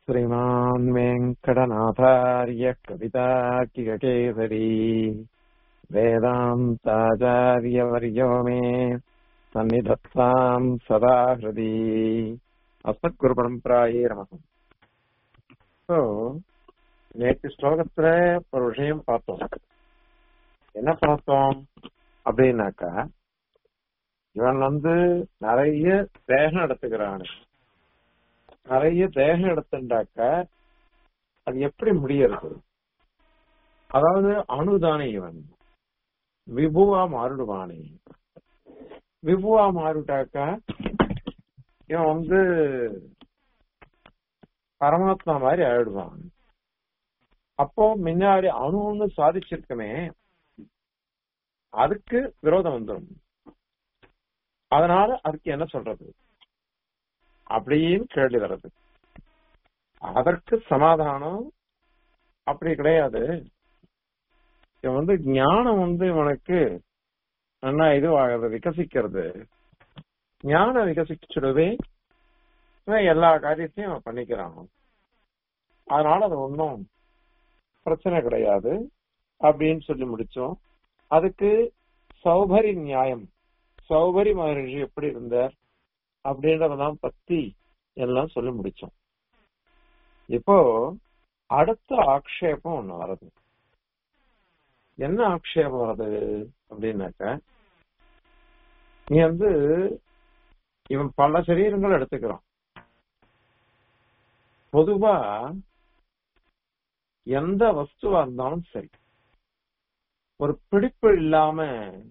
श्रीमान् वेङ्कटनाथार्य कवितार्किककेसरी वेदान्ताचार्यवर्यो मे सन्निधत्ताम् सदा हृदि அஸ்மத்குருபரம்பராயே நமகம் ஸோ நேற்று ஸ்லோகத்துல ஒரு விஷயம் பார்த்தோம் என்ன பார்த்தோம் அப்படின்னாக்கா இவன் வந்து நிறைய தேகம் எடுத்துக்கிறான் நிறைய தேகம் எடுத்துட்டாக்கா அது எப்படி முடியறது அதாவது அணுதானே இவன் விபுவா மாறிடுவானே விபுவா மாறிட்டாக்கா இவன் வந்து பரமாத்மா மாதிரி ஆயிடுவான் அப்போ முன்னாடி அணுன்னு சாதிச்சிருக்கமே அதுக்கு விரோதம் வந்துடும் அதனால அதுக்கு என்ன சொல்றது அப்படின்னு கேள்வி வர்றது அதற்கு சமாதானம் அப்படி கிடையாது இவன் வந்து ஞானம் வந்து இவனுக்கு நல்லா இதுவாகிறது விகசிக்கிறது ஞானம் விகசிச்சுடவே இவன் எல்லா காரியத்தையும் அவன் பண்ணிக்கிறான் அதனால அது ஒன்றும் பிரச்சனை கிடையாது அப்படின்னு சொல்லி முடிச்சோம் அதுக்கு சௌபரி நியாயம் சௌபரி மகரிஷி எப்படி இருந்தார் அப்படின்றதெல்லாம் பத்தி எல்லாம் சொல்லி முடிச்சோம் இப்போ அடுத்த ஆக்ஷேபம் ஒண்ணு வருது என்ன ஆக்ஷேபம் வருது அப்படின்னாக்க நீ வந்து இவன் பல சரீரங்கள் எடுத்துக்கிறான் பொதுவா எந்த வஸ்துவா இருந்தாலும் சரி ஒரு பிடிப்பு இல்லாம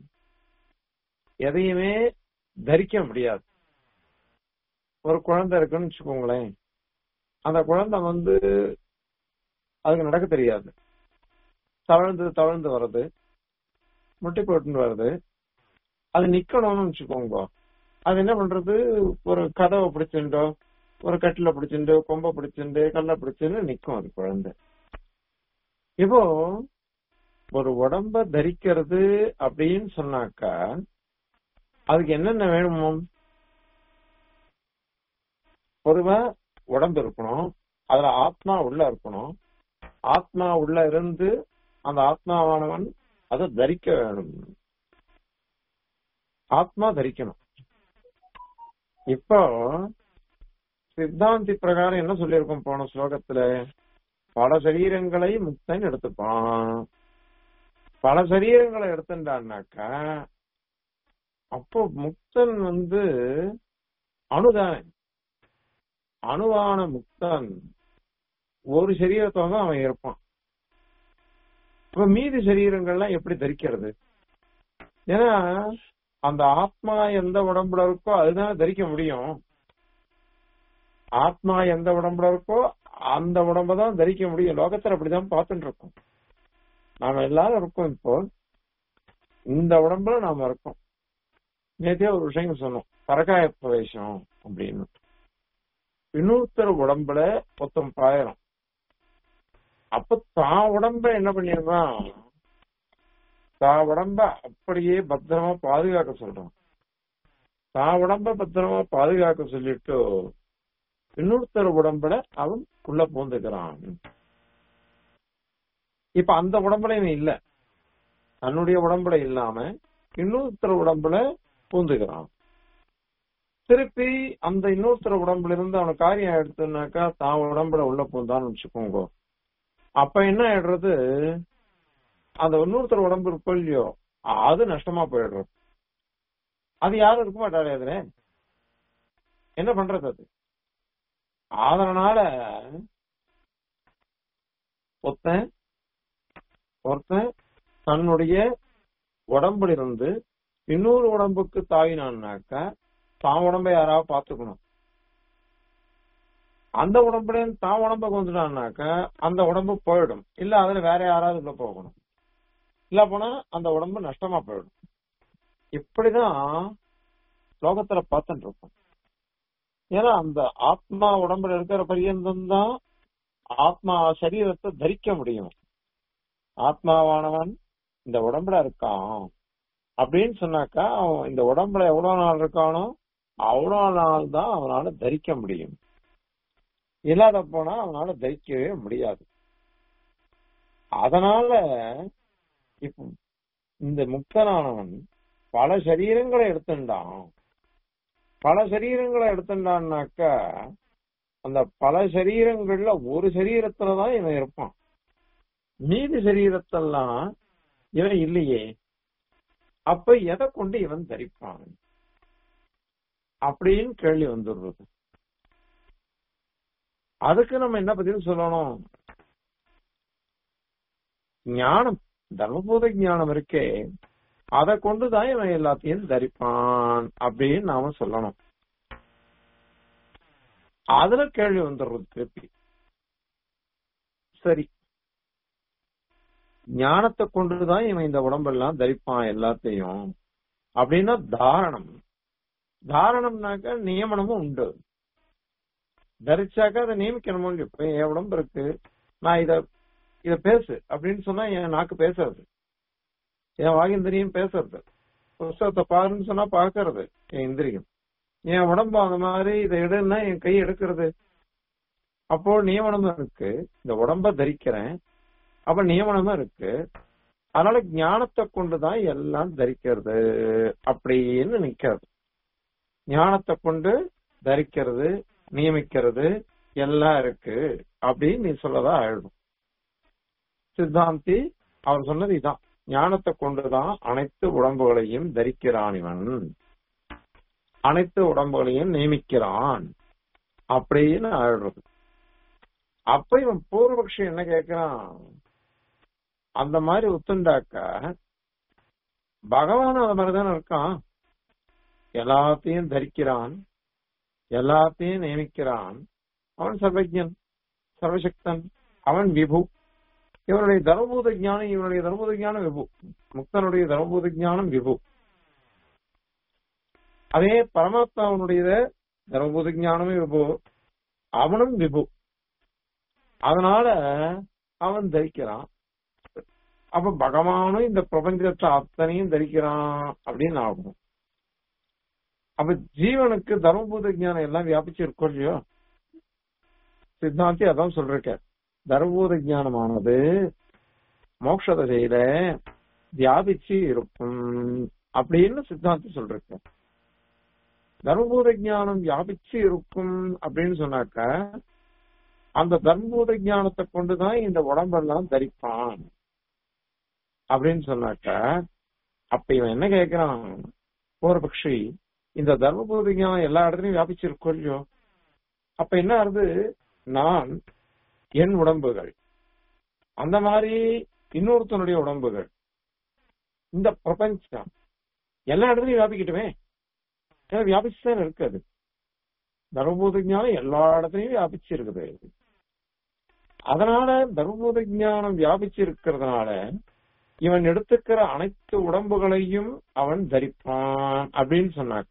எதையுமே தரிக்க முடியாது ஒரு குழந்தை இருக்குன்னு வச்சுக்கோங்களேன் அந்த குழந்தை வந்து அதுக்கு நடக்க தெரியாது தவழ்ந்து தவழ்ந்து வர்றது முட்டி போட்டுன்னு வருது அது நிக்கணும்னு வச்சுக்கோங்க அது என்ன பண்றது ஒரு கதவை பிடிச்சுண்டோ ஒரு கட்டில பிடிச்சுண்டு கொம்பை பிடிச்சுண்டு கல்ல பிடிச்சுன்னு நிக்கும் அது குழந்தை இப்போ ஒரு உடம்ப தரிக்கிறது அப்படின்னு சொன்னாக்கா அதுக்கு என்னென்ன வேணுமோ பொதுவா உடம்பு இருக்கணும் அதுல ஆத்மா உள்ள இருக்கணும் ஆத்மா உள்ள இருந்து அந்த ஆத்மாவானவன் அதை தரிக்க வேணும் ஆத்மா தரிக்கணும் இப்போ சித்தாந்தி பிரகாரம் என்ன சொல்லியிருக்கோம் போன ஸ்லோகத்துல பல சரீரங்களை முக்தன் எடுத்துப்பான் பல சரீரங்களை எடுத்துட்டான்னாக்கா அப்போ முக்தன் வந்து அணுதானே அணுவான முக்தன் ஒரு சரீரத்தோட தான் அவன் இருப்பான் இப்ப மீதி சரீரங்கள்லாம் எப்படி தரிக்கிறது ஏன்னா அந்த ஆத்மா எந்த உடம்புல இருக்கோ அதுதான் தரிக்க முடியும் ஆத்மா எந்த உடம்புல இருக்கோ அந்த உடம்ப தான் தரிக்க முடியும் லோகத்துல அப்படிதான் பார்த்துட்டு இருக்கோம் நாம எல்லாரும் இருக்கோம் இப்போ இந்த உடம்புல நாம இருக்கோம் நேற்றே ஒரு விஷயம் சொன்னோம் பரகாய பிரவேசம் அப்படின்னு இன்னொருத்தர் உடம்புல மொத்தம் பாயிரம் அப்ப தான் உடம்ப என்ன பண்ணிருந்தான் தான் உடம்ப அப்படியே பத்திரமா பாதுகாக்க சொல்றான் தான் உடம்ப பத்திரமா பாதுகாக்க சொல்லிட்டு இன்னொருத்தர் உடம்புல அவன் உள்ள பூந்துக்கிறான் இப்ப அந்த உடம்புல இவன் இல்ல தன்னுடைய உடம்புல இல்லாம இன்னொருத்தர் உடம்புல பூந்துக்கிறான் திருப்பி அந்த இன்னொருத்தர் உடம்புல இருந்து அவன காரியம் எடுத்துனாக்கா தான் உடம்புல உள்ள பூந்தான்னு வச்சுக்கோங்க அப்ப என்ன ஆயிடுறது அந்த இன்னொருத்தர் உடம்பு இருக்கோ இல்லையோ அது நஷ்டமா போயிடுறது அது யாரும் இருக்க மாட்டாரு அதுல என்ன பண்றது அது அதனால ஒருத்தன் ஒருத்தன் தன்னுடைய உடம்புல இருந்து இன்னொரு உடம்புக்கு தாவினான்னாக்கா தான் உடம்ப யாராவது பாத்துக்கணும் அந்த உடம்புல தான் உடம்புக்கு வந்துட்டான்னாக்கா அந்த உடம்பு போயிடும் இல்ல அதுல வேற யாராவது உள்ள போகணும் இல்ல போனா அந்த உடம்பு நஷ்டமா போயிடும் இப்படிதான் லோகத்துல பார்த்துட்டு இருக்கோம் ஏன்னா அந்த ஆத்மா உடம்புல இருக்கிற பரியந்தம் தான் ஆத்மா சரீரத்தை தரிக்க முடியும் ஆத்மாவானவன் இந்த உடம்புல இருக்கான் அப்படின்னு சொன்னாக்கா அவன் இந்த உடம்புல எவ்வளவு நாள் இருக்கானோ அவ்வளவு நாள் தான் அவனால தரிக்க முடியும் இல்லாத போனா அவனால தரிக்கவே முடியாது அதனால இப்ப இந்த முக்தனானவன் பல சரீரங்களை எடுத்துட்டான் பல சரீரங்களை எடுத்துட்டான்னாக்கா அந்த பல சரீரங்கள்ல ஒரு சரீரத்துலதான் இவன் இருப்பான் மீதி சரீரத்தெல்லாம் இவன் இல்லையே அப்ப எதை கொண்டு இவன் தரிப்பான் அப்படின்னு கேள்வி வந்துடுறது அதுக்கு நம்ம என்ன பதில் சொல்லணும் ஞானம் தர்மபூத ஞானம் இருக்கே அதை கொண்டுதான் இவன் எல்லாத்தையும் தரிப்பான் அப்படின்னு நாம சொல்லணும் அதுல கேள்வி வந்துடுறது திருப்பி சரி ஞானத்தை கொண்டுதான் இவன் இந்த உடம்பெல்லாம் தரிப்பான் எல்லாத்தையும் அப்படின்னா தாரணம் தாரணம்னாக்க நியமனமும் உண்டு தரிச்சாக்க அதை நியமிக்கணுமோ இல்லையோ இப்ப என் உடம்பு இருக்கு நான் இத இத பேசு அப்படின்னு சொன்னா என் நாக்கு பேசுறது என் வாகிந்திரியம் பேசுறது புஸ்தகத்தை பாருன்னு சொன்னா பாக்குறது என் இந்திரியம் என் உடம்பு அந்த மாதிரி இதை எடுன்னா என் கை எடுக்கிறது அப்போ நியமனமும் இருக்கு இந்த உடம்ப தரிக்கிறேன் அப்ப நியமனமும் இருக்கு அதனால ஞானத்தை கொண்டுதான் எல்லாம் தரிக்கிறது அப்படின்னு நிக்கிறது ஞானத்தை கொண்டு தரிக்கிறது நியமிக்கிறது எல்லாம் இருக்கு அப்படின்னு நீ சொல்லதா ஆயிடும் சித்தாந்தி அவர் சொன்னது இதான் ஞானத்தை கொண்டுதான் அனைத்து உடம்புகளையும் தரிக்கிறான் இவன் அனைத்து உடம்புகளையும் நியமிக்கிறான் அப்படின்னு ஆயிடுறது அப்ப இவன் பூர்வபக்ஷி என்ன கேட்கிறான் அந்த மாதிரி ஒத்துண்டாக்கா பகவான் அது மாதிரிதானே இருக்கான் எல்லாத்தையும் தரிக்கிறான் எல்லாத்தையும் நியமிக்கிறான் அவன் சர்வஜன் சர்வசக்தன் அவன் விபு இவனுடைய தர்மபூத ஞானம் இவனுடைய தர்மபூத ஞானம் விபு முக்தனுடைய தர்மபூத ஞானம் விபு அதே பரமாத்மாவனுடைய தர்மபூத ஞானமும் விபு அவனும் விபு அதனால அவன் தரிக்கிறான் அப்ப பகவானும் இந்த பிரபஞ்சத்தை அத்தனையும் தரிக்கிறான் அப்படின்னு ஆகும் அப்ப ஜீவனுக்கு தர்மபூத ஞானம் எல்லாம் வியாபிச்சு இருக்கும் இல்லையோ சித்தாந்தி அதான் சொல்றக்க தர்மபூத ஞானமானது மோட்ச தசையில வியாபிச்சு இருக்கும் அப்படின்னு சித்தாந்தி சொல்றக்க தர்மபூத ஞானம் வியாபிச்சு இருக்கும் அப்படின்னு சொன்னாக்க அந்த தர்மபூத ஞானத்தை கொண்டுதான் இந்த உடம்பெல்லாம் தரிப்பான் அப்படின்னு சொன்னாக்க அப்ப இவன் என்ன கேட்கிறான் ஒரு பக்ஷி இந்த தர்மபூத ஞானம் எல்லா இடத்துலயும் வியாபிச்சிருக்கோ இல்லையோ அப்ப என்ன ஆகுது நான் என் உடம்புகள் அந்த மாதிரி இன்னொருத்தனுடைய உடம்புகள் இந்த பிரபஞ்சம் எல்லா இடத்துலயும் வியாபிக்கட்டுமே ஏன்னா வியாபிச்சுதான் இருக்குது தர்மபூத ஞானம் எல்லா இடத்துலயும் வியாபிச்சு இருக்குது அதனால தர்மபூத ஞானம் வியாபிச்சு இருக்கிறதுனால இவன் எடுத்துக்கிற அனைத்து உடம்புகளையும் அவன் தரிப்பான் அப்படின்னு சொன்னாக்க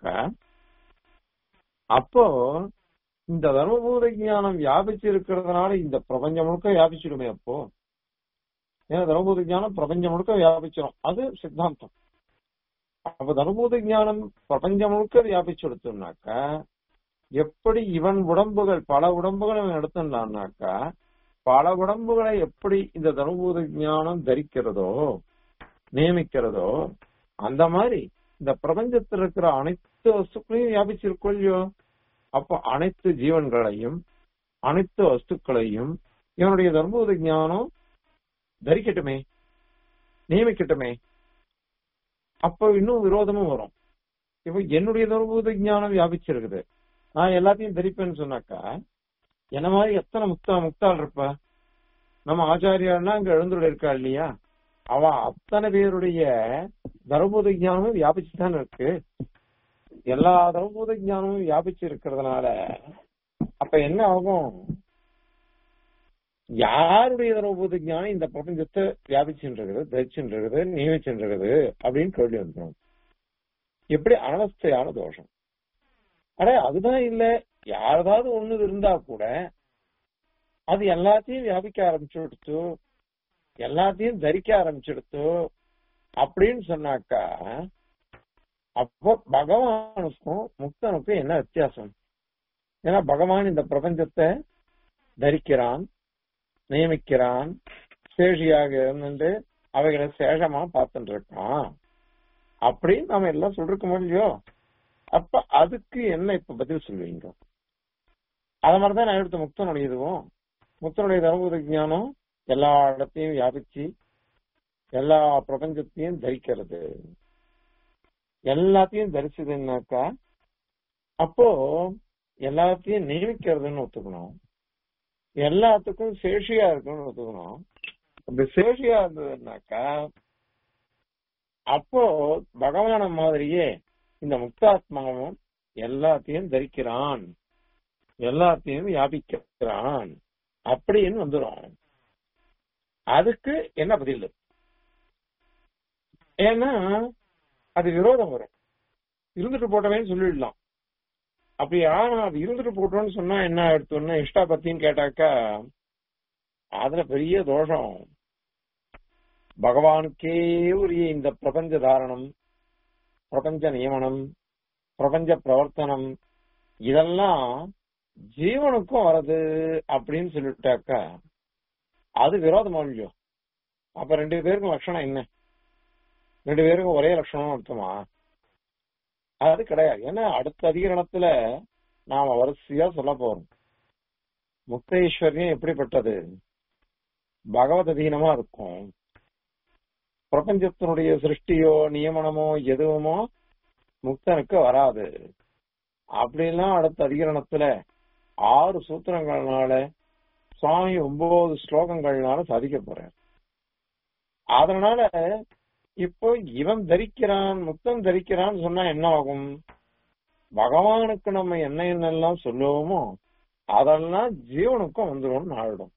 அப்போ இந்த தர்மபூத ஞானம் வியாபிச்சு இருக்கிறதுனால இந்த பிரபஞ்சம் முழுக்க வியாபிச்சிடுமே அப்போ ஏன்னா தர்மபூத ஞானம் பிரபஞ்சம் முழுக்க வியாபிச்சிடும் அது சித்தாந்தம் அப்ப தர்மபூத ஞானம் பிரபஞ்சம் முழுக்க வியாபிச்சு எடுத்தோம்னாக்க எப்படி இவன் உடம்புகள் பல உடம்புகள் இவன் எடுத்துட்டான்னாக்கா பல உடம்புகளை எப்படி இந்த தர்மபூத ஞானம் தரிக்கிறதோ நியமிக்கிறதோ அந்த மாதிரி இந்த பிரபஞ்சத்தில் இருக்கிற அனைத்து வஸ்துக்களையும் வியாபிச்சிருக்கோ இல்லையோ அப்ப அனைத்து ஜீவன்களையும் அனைத்து வஸ்துக்களையும் இவனுடைய தர்மபூத ஞானம் தரிக்கட்டுமே நியமிக்கட்டுமே அப்ப இன்னும் விரோதமும் வரும் இப்ப என்னுடைய தர்மபூத ஞானம் வியாபிச்சிருக்குது நான் எல்லாத்தையும் தரிப்பேன்னு சொன்னாக்கா என்ன மாதிரி எத்தனை முக்தா முக்தாள் இருப்பா நம்ம ஆச்சாரியார்னா அங்க எழுந்துள்ள இருக்கா இல்லையா அவ அத்தனை பேருடைய தர்மபூத ஞானமும் வியாபிச்சுதான் இருக்கு எல்லா தர்மபூத ஞானமும் வியாபிச்சு இருக்கிறதுனால அப்ப என்ன ஆகும் யாருடைய தர்மபூத ஞானம் இந்த பிரபஞ்சத்தை வியாபிச்சுருக்குது தரிச்சுருக்குது நியமிச்சுருக்குது அப்படின்னு கேள்வி வந்துடும் எப்படி அனவஸ்தையான தோஷம் அட அதுதான் இல்ல யாராவது ஒண்ணு இருந்தா கூட அது எல்லாத்தையும் வியாபிக்க ஆரம்பிச்சுடுத்து எல்லாத்தையும் தரிக்க ஆரம்பிச்சுடுத்து அப்படின்னு சொன்னாக்கா அப்போ பகவானுக்கும் முக்தனுக்கும் என்ன வித்தியாசம் ஏன்னா பகவான் இந்த பிரபஞ்சத்தை தரிக்கிறான் நியமிக்கிறான் சேஷியாக இருந்து அவைகளை சேஷமா பார்த்துட்டு இருக்கான் அப்படின்னு நாம எல்லாம் சொல்லிருக்க முடியோ அப்ப அதுக்கு என்ன இப்ப பதில் சொல்லுவீங்க அத மாதிரிதான் நான் எடுத்த முக்தனுடைய இதுவும் முக்தனுடைய தர்மபுத ஞானம் எல்லா இடத்தையும் வியாபிச்சு எல்லா பிரபஞ்சத்தையும் தரிக்கிறது எல்லாத்தையும் தரிச்சதுன்னாக்கா அப்போ எல்லாத்தையும் நியமிக்கிறதுன்னு ஒத்துக்கணும் எல்லாத்துக்கும் சேஷியா இருக்குன்னு ஒத்துக்கணும் அப்படி சேஷியா இருந்ததுன்னாக்கா அப்போ பகவான மாதிரியே இந்த முக்தாத்மாவும் எல்லாத்தையும் தரிக்கிறான் எல்லாத்தையும் வியாபிக்கிறான் அப்படின்னு வந்துடும் அதுக்கு என்ன பதில் ஏன்னா அது விரோதம் வரும் இருந்துட்டு போட்டவேன்னு சொல்லிடலாம் அப்படி ஆனா அது இருந்துட்டு போட்டோம்னு சொன்னா என்ன எடுத்தோம்னா இஷ்டா பத்தின்னு கேட்டாக்கா அதுல பெரிய தோஷம் பகவானுக்கே உரிய இந்த பிரபஞ்ச தாரணம் பிரபஞ்ச நியமனம் பிரபஞ்ச பிரவர்த்தனம் இதெல்லாம் ஜீவனுக்கும் வருது அப்படின்னு சொல்லிட்டாக்கா அது விரோதமா இல்லையோ அப்ப ரெண்டு பேருக்கும் லட்சணம் என்ன ரெண்டு பேருக்கும் ஒரே லட்சணம் அர்த்தமா அது கிடையாது ஏன்னா அடுத்த அதிகரணத்துல நாம வரிசையா சொல்ல போறோம் முக்தேஸ்வரியம் எப்படிப்பட்டது பகவத் அதீனமா இருக்கும் பிரபஞ்சத்தினுடைய சிருஷ்டியோ நியமனமோ எதுவுமோ முக்தனுக்கு வராது அப்படிலாம் அடுத்த அதிகரணத்துல ஆறு சூத்திரங்கள்னால சுவாமி ஒன்பது ஸ்லோகங்கள்னால சாதிக்க போறார் அதனால இப்போ இவன் தரிக்கிறான் முக்தன் தரிக்கிறான்னு சொன்னா என்ன ஆகும் பகவானுக்கு நம்ம என்ன என்னெல்லாம் சொல்லுவோமோ அதெல்லாம் ஜீவனுக்கும் வந்துடும் ஆயிடும்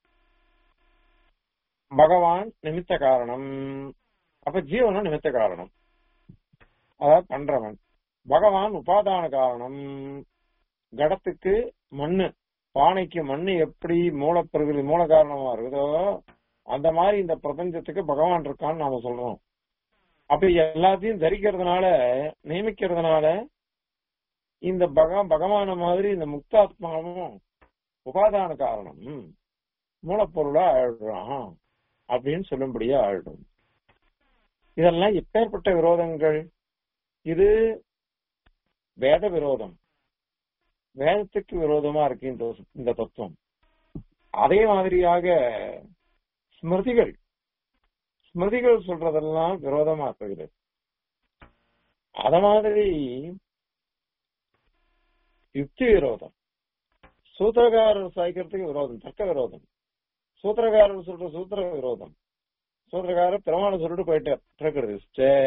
பகவான் நிமித்த காரணம் அப்ப ஜீவனும் நிமித்த காரணம் அதாவது பண்றவன் பகவான் உபாதான காரணம் கடத்துக்கு மண்ணு பானைக்கு மண்ணு எப்படி மூலப்பிரகிருதி மூல காரணமா இருக்குதோ அந்த மாதிரி இந்த பிரபஞ்சத்துக்கு பகவான் இருக்கான்னு நாம சொல்றோம் அப்படி எல்லாத்தையும் தரிக்கிறதுனால நியமிக்கிறதுனால இந்த பக பகவான மாதிரி இந்த முக்தாத்மாவும் உபாதான காரணம் மூலப்பொருளா ஆயிடுறான் அப்படின்னு சொல்லும்படியா ஆயிடும் இதெல்லாம் எப்பேற்பட்ட விரோதங்கள் இது வேத விரோதம் வேதத்துக்கு விரோதமா இருக்கு இந்த இந்த தத்துவம் அதே மாதிரியாக ஸ்மிருதிகள் ஸ்மிருதிகள் சொல்றதெல்லாம் விரோதமா இருக்குது அத மாதிரி யுக்தி விரோதம் சூத்திரகாரர் சாய்க்கிறதுக்கு விரோதம் தர்க்க விரோதம் சூத்திரகாரர் சொல்ற சூத்திர விரோதம் சூத்திரகாரர் பெருமாள் சொல்லிட்டு போயிட்டார் பிரகிருதி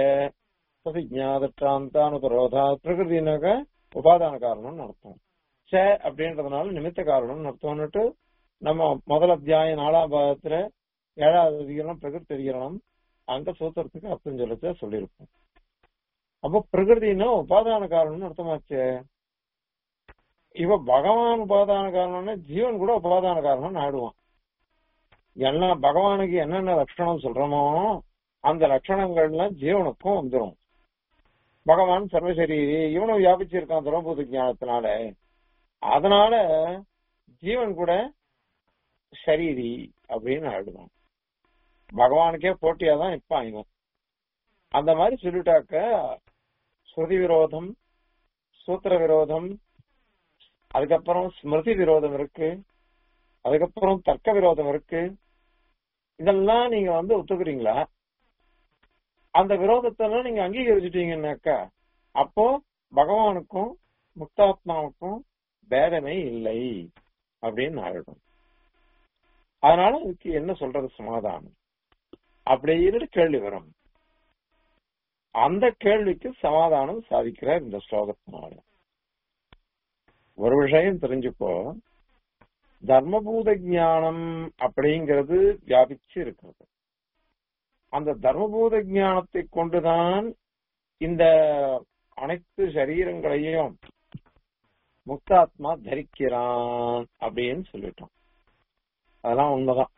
பிரதிஜாதானுபரோதா பிரகிருதினாக்க உபாதான காரணம்னு அர்த்தம் சே அப்படின்றதுனால நிமித்த காரணம்னு அர்த்தம்னுட்டு நம்ம முதல் அத்தியாயம் நாலாம் பாகத்துல ஏழாவது அதிகரணம் பிரகிருதி அதிகரணம் அந்த சூத்திரத்துக்கு அர்த்தம் சொல்லச்ச சொல்லியிருப்போம் அப்போ பிரகிருதினா உபாதான காரணம்னு அர்த்தமாச்சே இவ பகவான் உபாதான காரணம்னா ஜீவன் கூட உபாதான காரணம்னு ஆடுவான் எல்லாம் பகவானுக்கு என்னென்ன லட்சணம் சொல்றோமோ அந்த லட்சணங்கள்லாம் ஜீவனுக்கும் வந்துடும் பகவான் சர்வசரீரி இவனும் வியாபிச்சிருக்கான் திரௌபதி ஞானத்தினால அதனால ஜீவன் கூட சரீரி அப்படின்னு ஆயிடுவான் பகவானுக்கே போட்டியா தான் நிப்பான் இவன் அந்த மாதிரி சொல்லிட்டாக்க ஸ்ருதி விரோதம் சூத்திர விரோதம் அதுக்கப்புறம் ஸ்மிருதி விரோதம் இருக்கு அதுக்கப்புறம் தர்க்க விரோதம் இருக்கு இதெல்லாம் நீங்க வந்து ஒத்துக்கிறீங்களா அந்த விரோதத்தெல்லாம் நீங்க அங்கீகரிச்சுட்டீங்கன்னாக்கா அப்போ பகவானுக்கும் முக்தாத்மாவுக்கும் பேதமே இல்லை அப்படின்னு ஆயிடும் அதனால இதுக்கு என்ன சொல்றது சமாதானம் அப்படின்னு கேள்வி வரும் அந்த கேள்விக்கு சமாதானம் சாதிக்கிறார் இந்த ஸ்லோகத்தினால ஒரு விஷயம் தெரிஞ்சுக்கோ தர்மபூத ஞானம் அப்படிங்கிறது வியாபிச்சு இருக்கிறது அந்த தர்மபூத ஞானத்தை கொண்டுதான் இந்த அனைத்து சரீரங்களையும் முக்தாத்மா தரிக்கிறான் அப்படின்னு சொல்லிட்டோம் அதெல்லாம் உண்மைதான்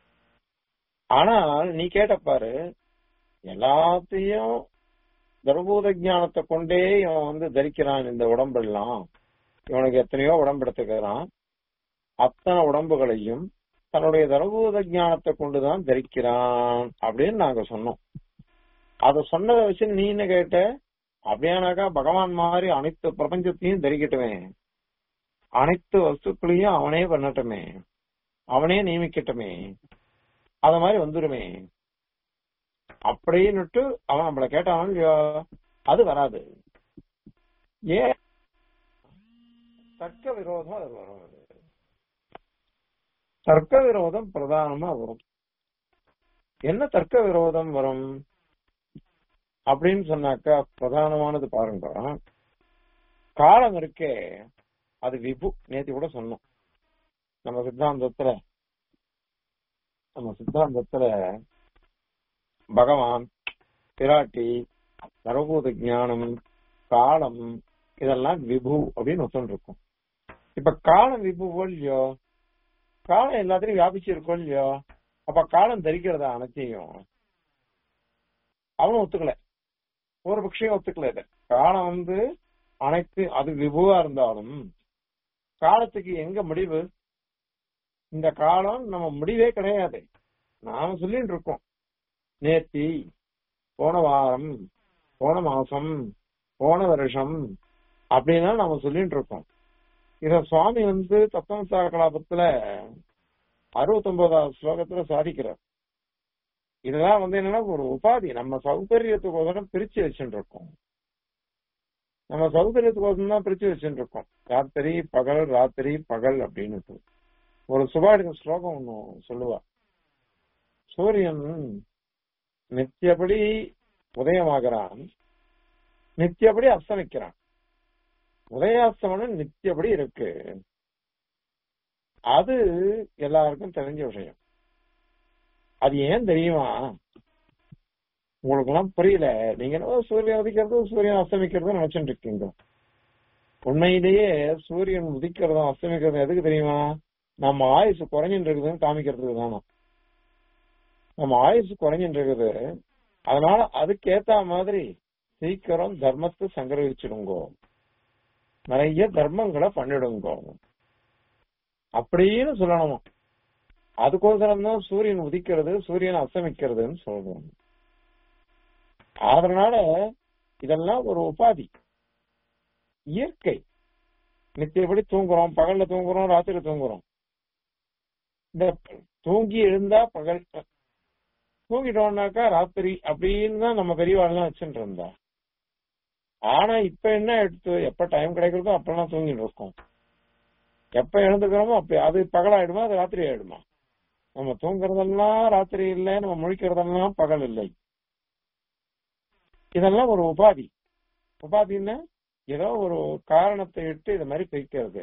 ஆனால் நீ கேட்ட பாரு எல்லாத்தையும் தர்மபூத ஞானத்தை கொண்டே இவன் வந்து தரிக்கிறான் இந்த உடம்பெல்லாம் இவனுக்கு எத்தனையோ உடம்பு எடுத்துக்கிறான் அத்தனை உடம்புகளையும் தன்னுடைய தர்மபூத ஞானத்தை கொண்டுதான் தரிக்கிறான் அப்படின்னு நாங்க சொன்னோம் அத சொன்னதை வச்சு நீ என்ன கேட்ட அப்படியானாக்கா பகவான் மாதிரி அனைத்து பிரபஞ்சத்தையும் தரிக்கட்டுமே அனைத்து வஸ்துக்களையும் அவனே பண்ணட்டுமே அவனே நியமிக்கட்டுமே அத மாதிரி வந்துருமே அப்படின்னுட்டு அவன் நம்மள கேட்டான் இல்லையோ அது வராது ஏன் தர்க்க விரோதம் அது வரும் அது தர்க்க விரோதம் பிரதானமா வரும் என்ன தர்க்க விரோதம் வரும் அப்படின்னு சொன்னாக்கா பிரதானமானது பாருங்க காலம் இருக்கே அது விபு நேத்தி கூட சொன்னோம் நம்ம சித்தாந்தத்துல நம்ம சித்தாந்தத்துல பகவான் பிராட்டி சர்வபூத ஞானம் காலம் இதெல்லாம் விபு அப்படின்னு ஒத்துன்னு இருக்கும் இப்ப காலம் விபுவோ இல்லையோ காலம் எல்லாத்திலையும் வியாபிச்சு இருக்கோ இல்லையோ அப்ப காலம் தரிக்கிறதா அனைத்தையும் அவனும் ஒத்துக்கல ஒரு பட்சம் ஒத்துக்கல இத காலம் வந்து அனைத்து அது விபுவா இருந்தாலும் காலத்துக்கு எங்க முடிவு இந்த காலம் நம்ம முடிவே கிடையாது நாம சொல்லிட்டு இருக்கோம் நேத்தி போன வாரம் போன மாசம் போன வருஷம் அப்படின்னா நாம சொல்லிட்டு இருக்கோம் இத சுவாமி வந்து தத்துவசார கலாபத்துல அறுபத்தி ஒன்பதாவது ஸ்லோகத்துல சாதிக்கிறார் இதெல்லாம் வந்து என்னன்னா ஒரு உபாதி நம்ம சௌகரியத்துக்கோசரம் பிரிச்சு வச்சுட்டு இருக்கோம் நம்ம சௌகரியத்துக்கோசரம் தான் பிரிச்சு வச்சுட்டு இருக்கோம் ராத்திரி பகல் ராத்திரி பகல் அப்படின்னு ஒரு சுபாடிக ஸ்லோகம் ஒண்ணு சொல்லுவா சூரியன் நித்தியபடி உதயமாகிறான் நித்தியபடி அஸ்தமிக்கிறான் உதயாஸ்தமனம் நித்தியபடி இருக்கு அது எல்லாருக்கும் தெரிஞ்ச விஷயம் அது ஏன் தெரியுமா உங்களுக்கு எல்லாம் புரியல நீங்க என்ன சூரியன் உதிக்கிறது சூரியன் அஸ்தமிக்கிறது நினைச்சுட்டு இருக்கீங்க உண்மையிலேயே சூரியன் உதிக்கிறதும் அஸ்தமிக்கிறதும் எதுக்கு தெரியுமா நம்ம ஆயுசு குறைஞ்சிட்டு இருக்குதுன்னு காமிக்கிறதுக்கு தானே நம்ம ஆயுசு குறைஞ்சிட்டு இருக்குது அதனால அதுக்கேத்த மாதிரி சீக்கிரம் தர்மத்தை சங்கரவிச்சிடுங்கோ நிறைய தர்மங்களை பண்ணிடுங்கோ அப்படின்னு சொல்லணுமா அதுக்கோசரம் தான் சூரியன் உதிக்கிறது சூரியன் அஸ்தமிக்கிறதுன்னு சொல்றோம் அதனால இதெல்லாம் ஒரு உபாதி இயற்கை நித்தியபடி தூங்குறோம் பகல்ல தூங்குறோம் ராத்திரி தூங்குறோம் இந்த தூங்கி எழுந்தா பகல் தூங்கிட்டோம்னாக்கா ராத்திரி அப்படின்னு தான் நம்ம பெரியவாள்லாம் வச்சுட்டு இருந்தா ஆனா இப்ப என்ன எடுத்து எப்ப டைம் கிடைக்கிறதோ அப்பெல்லாம் தூங்கிட்டு இருக்கோம் எப்ப எழுந்துக்கிறோமோ அப்ப அது பகலாயிடுமா அது ராத்திரி ஆயிடுமா நம்ம தூங்குறதெல்லாம் ராத்திரி இல்லை நம்ம முழிக்கிறதெல்லாம் பகல் இல்லை இதெல்லாம் ஒரு உபாதி உபாதின்னா ஏதோ ஒரு காரணத்தை இட்டு இது மாதிரி பிரிக்கிறது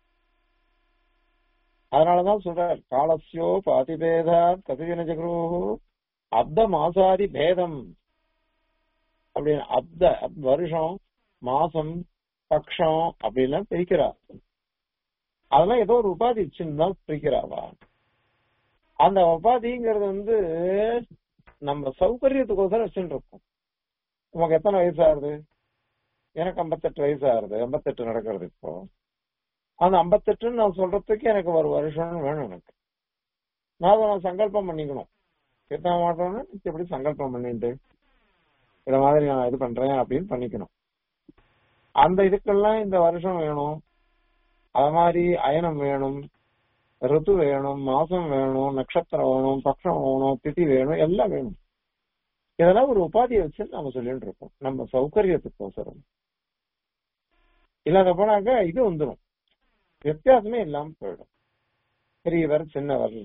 அதனாலதான் சொல்றார் காலசியோ பாதிபேதா கதிஜன ஜகுரு அப்த மாசாதி பேதம் அப்படின்னு அப்த வருஷம் மாசம் பக்ஷம் அப்படின்லாம் பிரிக்கிறார் அதெல்லாம் ஏதோ ஒரு உபாதி வச்சுன்னு பிரிக்கிறாவா அந்த உபாதிங்கிறது வந்து நம்ம சௌகரியத்துக்கோசரம் வச்சுட்டு இருக்கோம் உனக்கு எத்தனை வயசு ஆகுது எனக்கு ஐம்பத்தெட்டு வயசு ஆகுது ஐம்பத்தெட்டு நடக்கிறது இப்போ அந்த ஐம்பத்தெட்டுன்னு நான் சொல்றதுக்கு எனக்கு ஒரு வருஷம் வேணும் எனக்கு நான் அதை நான் சங்கல்பம் பண்ணிக்கணும் எத்தனை மாட்டோம்னா எப்படி சங்கல்பம் பண்ணிட்டு இத மாதிரி நான் இது பண்றேன் அப்படின்னு பண்ணிக்கணும் அந்த இதுக்கெல்லாம் இந்த வருஷம் வேணும் அது மாதிரி அயனம் வேணும் ரித்து வேணும் மாசம் வேணும் நட்சத்திரம் வேணும் பக்ஷம் வேணும் திதி வேணும் எல்லாம் வேணும் இதெல்லாம் ஒரு உபாதியை வச்சு நம்ம சொல்லிட்டு இருக்கோம் நம்ம சௌகரியத்துக்கோசரம் இல்லாத போனாக்க இது வந்துடும் வித்தியாசமே இல்லாம போயிடும் பெரியவர் சின்னவர்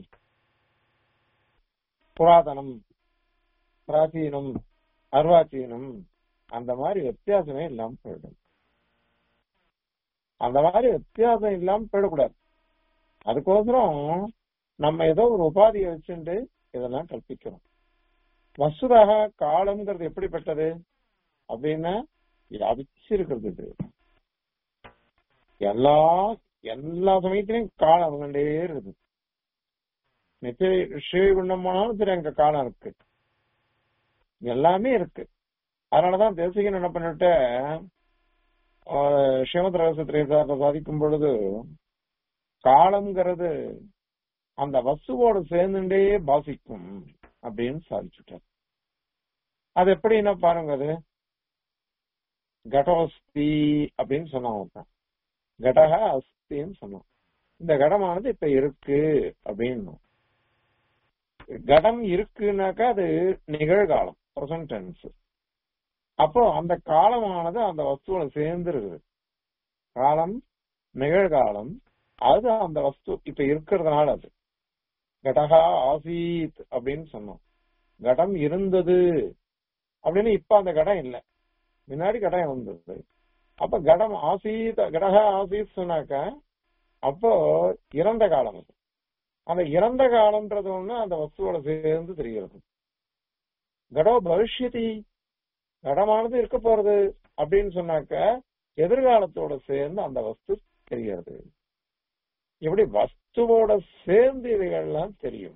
புராதனம் பிராச்சீனம் அர்வாச்சீனம் அந்த மாதிரி வித்தியாசமே இல்லாம போயிடும் அந்த மாதிரி வித்தியாசம் இல்லாம போயிடக்கூடாது அதுக்கோசரம் நம்ம ஏதோ ஒரு உபாதியை வச்சுட்டு இதெல்லாம் கற்பிக்கிறோம் வசுதாக காலம்ங்கிறது எப்படிப்பட்டது அப்படின்னா வியாபிச்சு இருக்கிறது இது எல்லா எல்லா சமயத்திலையும் காலம் வந்துட்டே இருக்குது நித்திய ஸ்ரீகுண்டம் போனாலும் சரி அங்க காலம் இருக்கு எல்லாமே இருக்கு அதனாலதான் தேசிகன் என்ன பண்ணிட்ட ஸ்ரீமத் ரகசியத்திரை சாதிக்கும் பொழுது காலம்ங்கிறது அந்த வஸ்துவோட சேர்ந்துட்டே பாசிக்கும் அப்படின்னு சாதிச்சுட்டார் அது எப்படின்னா பாருங்க அது கடோஸ்தி அப்படின்னு சொன்னான் ஒருத்தன் கடக அஸ்தின்னு சொன்னான் இந்த கடமானது இப்ப இருக்கு அப்படின்னு கடம் இருக்குனாக்கா அது நிகழ்காலம் ப்ரெசன்ட் டென்ஸ் அப்போ அந்த காலமானது அந்த வஸ்துவோட சேர்ந்து இருக்குது காலம் நிகழ்காலம் அது அந்த வஸ்து இப்ப இருக்கிறதுனால அது கடகா ஆசீத் அப்படின்னு சொன்னோம் கடம் இருந்தது அப்படின்னு இப்ப அந்த கடம் இல்ல முன்னாடி கடம் வந்தது அப்ப கடம் ஆசீத் கடகா ஆசீத் சொன்னாக்க அப்போ இறந்த காலம் அது அந்த இறந்த காலம்ன்றது ஒண்ணு அந்த வஸ்துவோட சேர்ந்து தெரிகிறது கடோ பவிஷ்யதி கடமானது இருக்க போறது அப்படின்னு சொன்னாக்க எதிர்காலத்தோட சேர்ந்து அந்த வஸ்து தெரிகிறது இப்படி வஸ்துவோட சேர்ந்து இவைகள்லாம் தெரியும்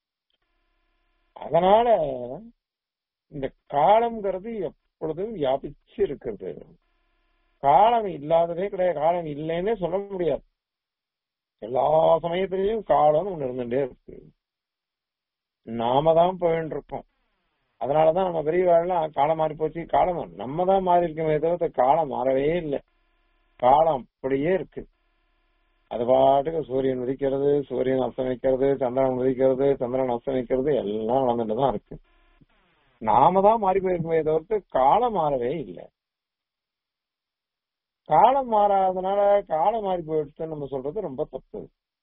அதனால இந்த காலம்ங்கிறது எப்பொழுதும் வியாபிச்சு இருக்கிறது காலம் இல்லாததே கிடையாது காலம் இல்லைன்னே சொல்ல முடியாது எல்லா சமயத்திலையும் காலம் ஒண்ணு இருந்துட்டே இருக்கு நாம தான் போயிட்டு இருக்கோம் அதனாலதான் நம்ம பெரியவாழ்லாம் காலம் மாறி போச்சு காலம் நம்ம தான் மாறி இருக்கோமே தவிர காலம் மாறவே இல்லை காலம் அப்படியே இருக்கு அது பாட்டுக்கு சூரியன் உதிக்கிறது சூரியன் அஸ்தமிக்கிறது சந்திரன் உதிக்கிறது சந்திரன் அஸ்தமிக்கிறது எல்லாம் நடந்துட்டு தான் இருக்கு நாம தான் மாறி போயிருக்கோமே தவிர்த்து காலம் மாறவே இல்லை காலம் மாறாதனால காலம் மாறி போயிடுச்சுன்னு நம்ம சொல்றது ரொம்ப தப்பு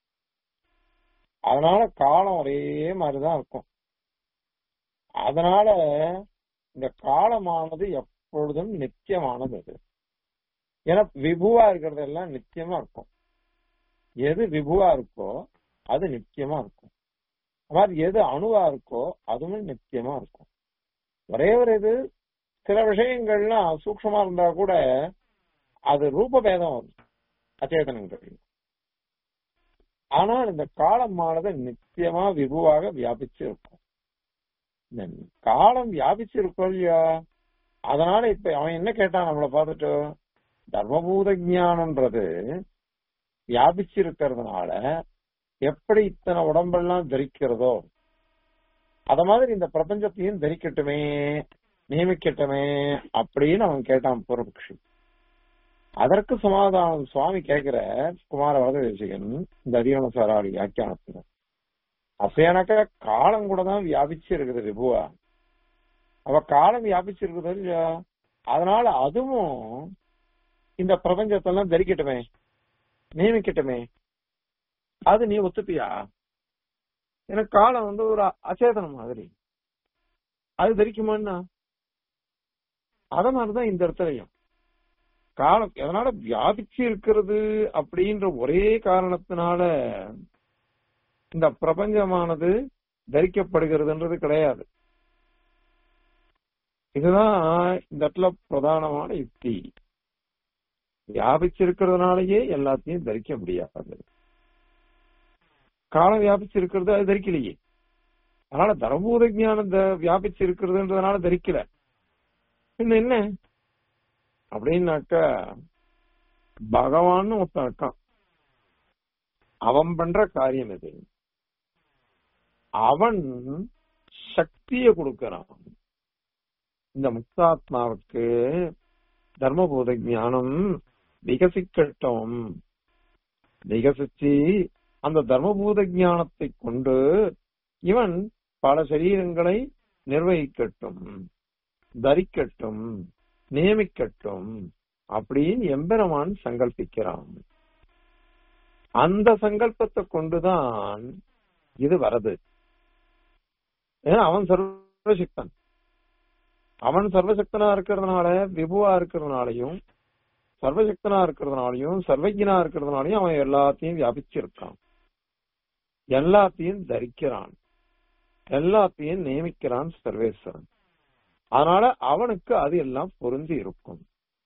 அதனால காலம் ஒரே மாதிரிதான் இருக்கும் அதனால இந்த காலமானது எப்பொழுதும் நித்தியமானது அது ஏன்னா விபுவா இருக்கிறது எல்லாம் நித்தியமா இருக்கும் எது விபுவா இருக்கோ அது நித்தியமா இருக்கும் மாதிரி எது அணுவா இருக்கோ அதுவும் நித்தியமா இருக்கும் ஒரே ஒரு இது சில விஷயங்கள்லாம் சூக்ஷமா இருந்தா கூட அது ரூப பேதம் வரும் அச்சேதனங்கள் ஆனால் இந்த காலமானது நித்தியமா விபுவாக வியாபிச்சு இருக்கும் இந்த காலம் வியாபிச்சு இருக்கும் இல்லையா அதனால இப்ப அவன் என்ன கேட்டான் நம்மளை பார்த்துட்டு தர்மபூத ஞானம்ன்றது வியாபிச்சு இருக்கிறதுனால எப்படி இத்தனை உடம்பெல்லாம் தரிக்கிறதோ அத மாதிரி இந்த பிரபஞ்சத்தையும் தரிக்கட்டுமே நியமிக்கட்டுமே அப்படின்னு அவன் கேட்டான் பூர்வபக்ஷி அதற்கு சமாதானம் சுவாமி கேட்கிற குமார வரதேசிகன் இந்த அதிகம சாராளி வியாக்கியானத்துல அப்ப காலம் கூட தான் வியாபிச்சு இருக்குது விபுவா அவ காலம் வியாபிச்சு இருக்குது இல்லையா அதனால அதுவும் இந்த பிரபஞ்சத்தெல்லாம் தரிக்கட்டுமே நியமிக்கட்டுமே அது நீ ஒத்துப்பியா எனக்கு காலம் வந்து ஒரு அச்சேதனம் மாதிரி அது தரிக்குமான்னா அத மாதிரிதான் இந்த இடத்துலயும் காலம் எதனால வியாபிச்சு இருக்கிறது அப்படின்ற ஒரே காரணத்தினால இந்த பிரபஞ்சமானது தரிக்கப்படுகிறதுன்றது கிடையாது இதுதான் இந்த இடத்துல பிரதானமான யுக்தி வியாபிச்சிருக்கிறதுனாலயே எல்லாத்தையும் தரிக்க முடியாது காலம் வியாபிச்சிருக்கிறது அது தரிக்கலையே அதனால தர்மபூத ஞானம் வியாபிச்சு இருக்கிறதுன்றதுனால தரிக்கல இன்னும் என்ன அப்படின்னாக்கா பகவான் ஒருத்தன் இருக்கான் அவன் பண்ற காரியம் இது அவன் சக்திய கொடுக்கறான் இந்த முக்தாத்மாவுக்கு தர்மபூத ஞானம் விகசிக்கட்டும் விகசிச்சு அந்த தர்மபூத ஞானத்தை கொண்டு இவன் பல சரீரங்களை நிர்வகிக்கட்டும் தரிக்கட்டும் நியமிக்கட்டும் அப்படின்னு எம்பெருமான் சங்கல்பிக்கிறான் அந்த சங்கல்பத்தை கொண்டுதான் இது வரது ஏன்னா அவன் சர்வசக்தன் அவன் சர்வசக்தனா இருக்கிறதுனால விபுவா இருக்கிறதுனாலையும் சர்வசக்தனா இருக்கிறதுனாலையும் சர்வஜனா இருக்கிறதுனாலையும் அவன் எல்லாத்தையும் வியாபிச்சிருக்கான் எல்லாத்தையும் தரிக்கிறான் எல்லாத்தையும் நியமிக்கிறான் சர்வேஸ்வரன் அதனால அவனுக்கு அது எல்லாம் பொருந்தி இருக்கும்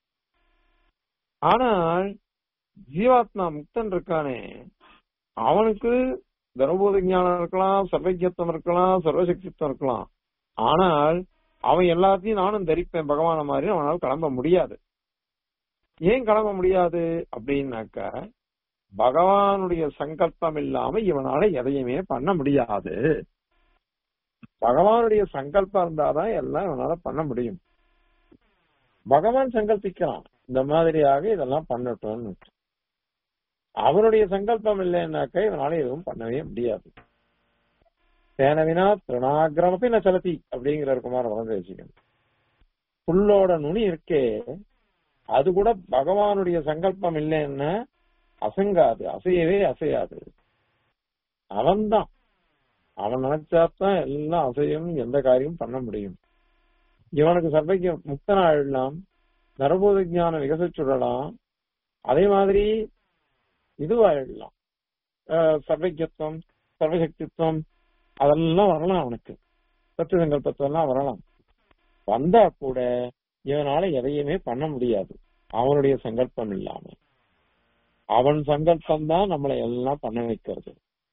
ஆனால் ஜீவாத்மா முக்தன் இருக்கானே அவனுக்கு தர்மபோத ஞானம் இருக்கலாம் சர்வஜத்துவம் இருக்கலாம் சர்வசக்தித்துவம் இருக்கலாம் ஆனால் அவன் எல்லாத்தையும் நானும் தரிப்பேன் பகவான மாதிரி அவனால் கிளம்ப முடியாது ஏன் கிளம்ப முடியாது அப்படின்னாக்கா பகவானுடைய சங்கல்பம் இல்லாம இவனால எதையுமே பண்ண முடியாது பகவானுடைய சங்கல்பம் இருந்தாதான் எல்லாம் இவனால பண்ண முடியும் பகவான் சங்கல்பிக்கிறான் இந்த மாதிரியாக இதெல்லாம் பண்ணட்டும்னு அவனுடைய சங்கல்பம் இல்லைன்னாக்க இவனால எதுவும் பண்ணவே முடியாது தேனவினா திருணாகிரமப்பி ந சலதி அப்படிங்கிற குமார வளர்ந்து வச்சுக்கணும் புல்லோட நுனி இருக்கே அது கூட பகவானுடைய சங்கல்பம் இல்லைன்னா அசங்காது அசையவே அசையாது அவன்தான் அவன் நினைச்சாதான் எல்லாம் அசையும் எந்த காரியம் பண்ண முடியும் இவனுக்கு சர்வைக்கு முக்தனா ஆயிடலாம் நரபோத ஞானம் விகசிச்சுடலாம் அதே மாதிரி இதுவாயிடலாம் சர்வஜத்துவம் சர்வசக்தித்துவம் அதெல்லாம் வரலாம் அவனுக்கு சத்திய சங்கல்பத்தெல்லாம் வரலாம் வந்தா கூட இவனால எதையுமே பண்ண முடியாது அவனுடைய சங்கல்பம் இல்லாம அவன் சங்கல்பம் தான் நம்மளை எல்லாம் பண்ண வைக்கிறது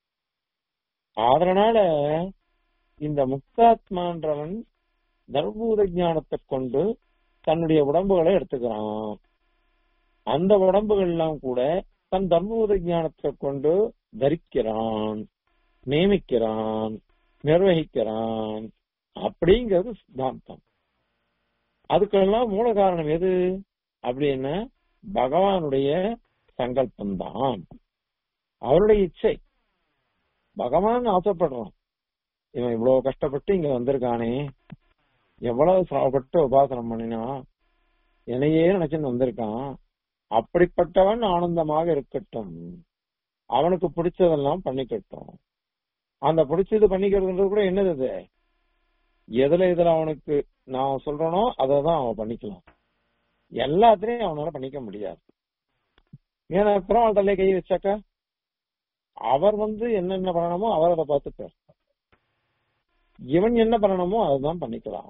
அதனால இந்த முக்தாத்மான்றவன் தர்பூத ஞானத்தை கொண்டு தன்னுடைய உடம்புகளை எடுத்துக்கிறான் அந்த உடம்புகள் எல்லாம் கூட தன் தர்மபூத ஞானத்தை கொண்டு தரிக்கிறான் நியமிக்கிறான் நிர்வகிக்கிறான் அப்படிங்கிறது சித்தாந்தம் அதுக்கெல்லாம் மூல காரணம் எது அப்படின்னா பகவானுடைய சங்கல்பம் தான் அவருடைய இச்சை பகவான் ஆசைப்படுறான் இவன் இவ்வளவு கஷ்டப்பட்டு இங்க வந்திருக்கானே எவ்வளவு சிரமப்பட்டு உபாசனம் பண்ணினா என்னையே நினைச்சுன்னு வந்திருக்கான் அப்படிப்பட்டவன் ஆனந்தமாக இருக்கட்டும் அவனுக்கு பிடிச்சதெல்லாம் பண்ணிக்கட்டும் அந்த பிடிச்சது பண்ணிக்கிறதுன்றது கூட என்னது அது எதுல இதுல அவனுக்கு நான் சொல்றனோ அதை தான் அவன் பண்ணிக்கலாம் எல்லாத்திலையும் அவனால பண்ணிக்க முடியாது ஏன்னா பெருமாள் தல்லை கை வச்சாக்கா அவர் வந்து என்னென்ன பண்ணணுமோ அவர் அதை பார்த்துப்பார் இவன் என்ன பண்ணணுமோ அதுதான் பண்ணிக்கலாம்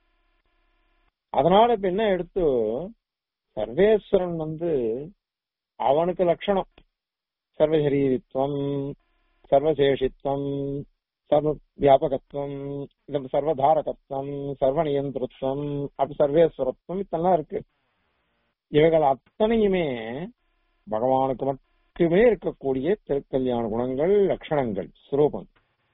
அதனால இப்ப என்ன எடுத்து சர்வேஸ்வரன் வந்து அவனுக்கு லட்சணம் சர்வசரீரித்வம் சர்வசேஷித்வம் சர்வ வியாபகத்துவம் இல்ல சர்வதாரகத்துவம் சர்வநியந்திரத்துவம் அப்படி சர்வேஸ்வரத்துவம் இதெல்லாம் இருக்கு இவைகள் அத்தனையுமே பகவானுக்கு மட்டுமே இருக்கக்கூடிய திருக்கல்யாண குணங்கள் லட்சணங்கள் சுரூபம்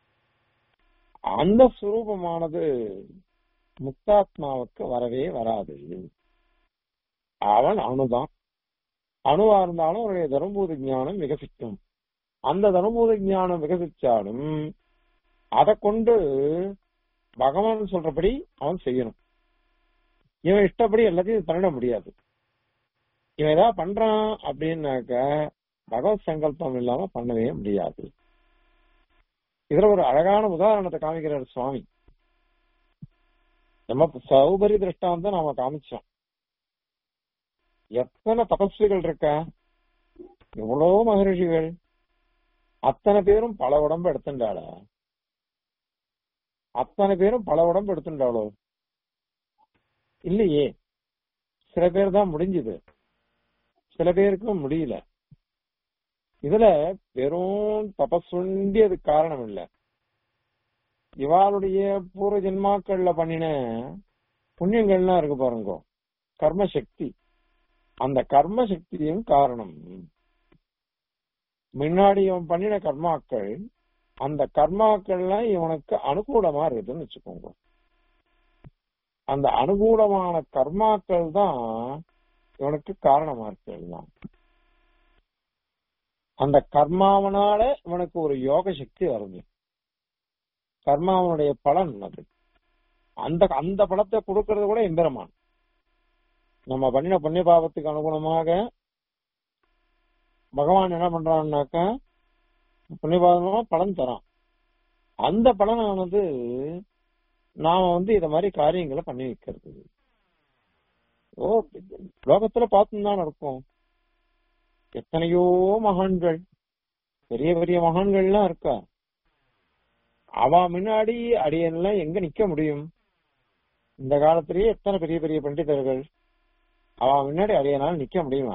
அந்த சுரூபமானது முக்தாத்மாவுக்கு வரவே வராது அவன் அணுதான் அணுவா இருந்தாலும் அவருடைய தர்மபூத ஞானம் விகசிக்கும் அந்த தர்மபூத ஞானம் விகசிச்சாலும் அதை கொண்டு பகவான் சொல்றபடி அவன் செய்யணும் இவன் இஷ்டப்படி எல்லாத்தையும் பண்ணிட முடியாது இவன் ஏதாவது பண்றான் அப்படின்னாக்க பகவத் சங்கல்பம் இல்லாம பண்ணவே முடியாது இதுல ஒரு அழகான உதாரணத்தை காமிக்கிறார் சுவாமி நம்ம சௌபரி திருஷ்டாந்தம் நாம காமிச்சோம் எத்தனை தபஸ்விகள் இருக்கா எவ்வளவு மகரிஷிகள் அத்தனை பேரும் பல உடம்பு எடுத்துட்டாளா அத்தனை பேரும் பல உடம்பு எடுத்துட்டாளோ இல்லையே சில பேர் தான் முடிஞ்சது சில பேருக்கு முடியல இதுல வெறும் தபஸ்வண்டி அது காரணம் இல்ல இவாளுடைய பூர்வ ஜென்மாக்கள்ல பண்ணின புண்ணியங்கள்லாம் இருக்கு பாருங்க கர்ம சக்தி அந்த கர்ம சக்தியும் காரணம் முன்னாடி இவன் பண்ணின கர்மாக்கள் அந்த கர்மாக்கள்லாம் இவனுக்கு அனுகூலமா இருக்குதுன்னு வச்சுக்கோங்க அந்த அனுகூலமான கர்மாக்கள் தான் இவனுக்கு காரணமா இருக்கு எல்லாம் அந்த கர்மாவனால இவனுக்கு ஒரு யோக சக்தி வருது கர்மாவனுடைய பலன் அது அந்த அந்த பலத்தை கொடுக்கறது கூட எம்பெருமான் நம்ம பண்ணின புண்ணிய பாவத்துக்கு அனுகுணமாக பகவான் என்ன பண்றான்னாக்கா புண்ணியபாவமா பலன் தரான் அந்த பலனானது நாம வந்து இத மாதிரி காரியங்களை பண்ணி வைக்கிறது ஓ லோகத்துல பார்த்துதான் இருக்கும் எத்தனையோ மகான்கள் பெரிய பெரிய மகான்கள்லாம் இருக்கா அவ முன்னாடி அடியெல்லாம் எங்க நிக்க முடியும் இந்த காலத்திலேயே எத்தனை பெரிய பெரிய பண்டிதர்கள் அவ முன்னாடி அடியனால நிக்க முடியுமா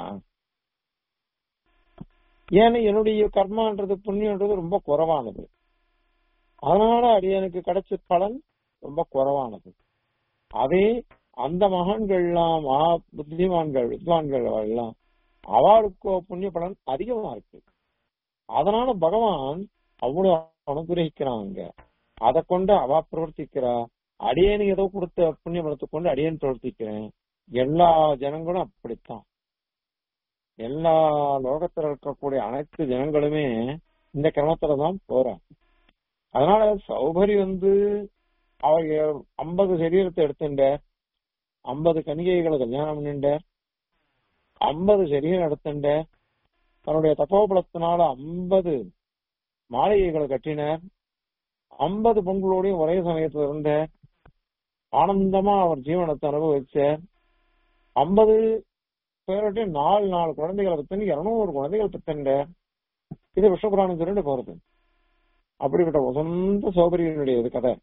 ஏன்னா என்னுடைய கர்மான்றது புண்ணியன்றது ரொம்ப குறைவானது அதனால அடியனுக்கு கிடைச்ச பலன் ரொம்ப குறைவானது அதே அந்த மகான்கள்லாம் மகா புத்திமான்கள் வித்வான்கள் எல்லாம் அவளுக்கோ புண்ணிய பலன் அதிகமா இருக்கு அதனால பகவான் அவ்வளவு அனுகிரகிக்கிறாங்க அதை கொண்டு அவ பிரவர்த்திக்கிறா அடியேனு ஏதோ கொடுத்த புண்ணிய பலத்தை கொண்டு அடியேன் பிரவர்த்திக்கிறேன் எல்லா ஜனங்களும் அப்படித்தான் எல்லா லோகத்துல இருக்கக்கூடிய அனைத்து ஜனங்களுமே இந்த கிரமத்துல தான் போறாங்க அதனால சௌபரி வந்து அவர் ஐம்பது சரீரத்தை எடுத்துட்ட ஐம்பது கணிகைகளை கல்யாணம் பண்ணிண்ட ஐம்பது சரீரம் எடுத்துண்ட தன்னுடைய தப்போபலத்தினால ஐம்பது மாளிகைகளை கட்டினார் ஐம்பது பெண்களோடையும் ஒரே சமயத்துல இருந்த ஆனந்தமா அவர் ஜீவனத்தை அனுபவிச்ச ஐம்பது பேர்கிட்டையும் நாலு நாலு குழந்தைகளை பத்தன்னு இருநூறு குழந்தைகள் பத்தண்ட இது விஷ்ணுபுராணம் சொல்லிட்டு போறது அப்படிப்பட்ட வசந்த சௌபரியனுடைய இது கதை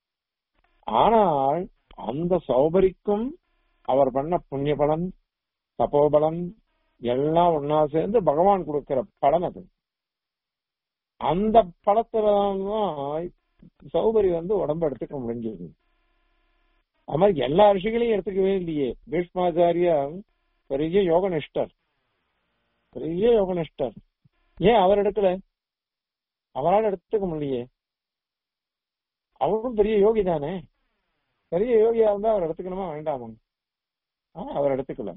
ஆனால் அந்த சௌபரிக்கும் அவர் பண்ண புண்ணிய பலன் தபோபலன் எல்லாம் ஒன்னா சேர்ந்து பகவான் கொடுக்கிற பலன் அது அந்த பலத்துலதான் சௌபரி வந்து உடம்பு எடுத்துக்க முடிஞ்சது அது மாதிரி எல்லா ரிஷிகளையும் எடுத்துக்கவே இல்லையே பீஷ்மாச்சாரியா பெரிய யோகனிஷ்டர் பெரிய யோகனிஷ்டர் ஏன் அவர் எடுக்கல அவரால் எடுத்துக்க முடியலையே அவரும் பெரிய யோகி தானே பெரிய யோகியா இருந்தா அவர் எடுத்துக்கணுமா வேண்டாமா ஆனா அவர் எடுத்துக்கல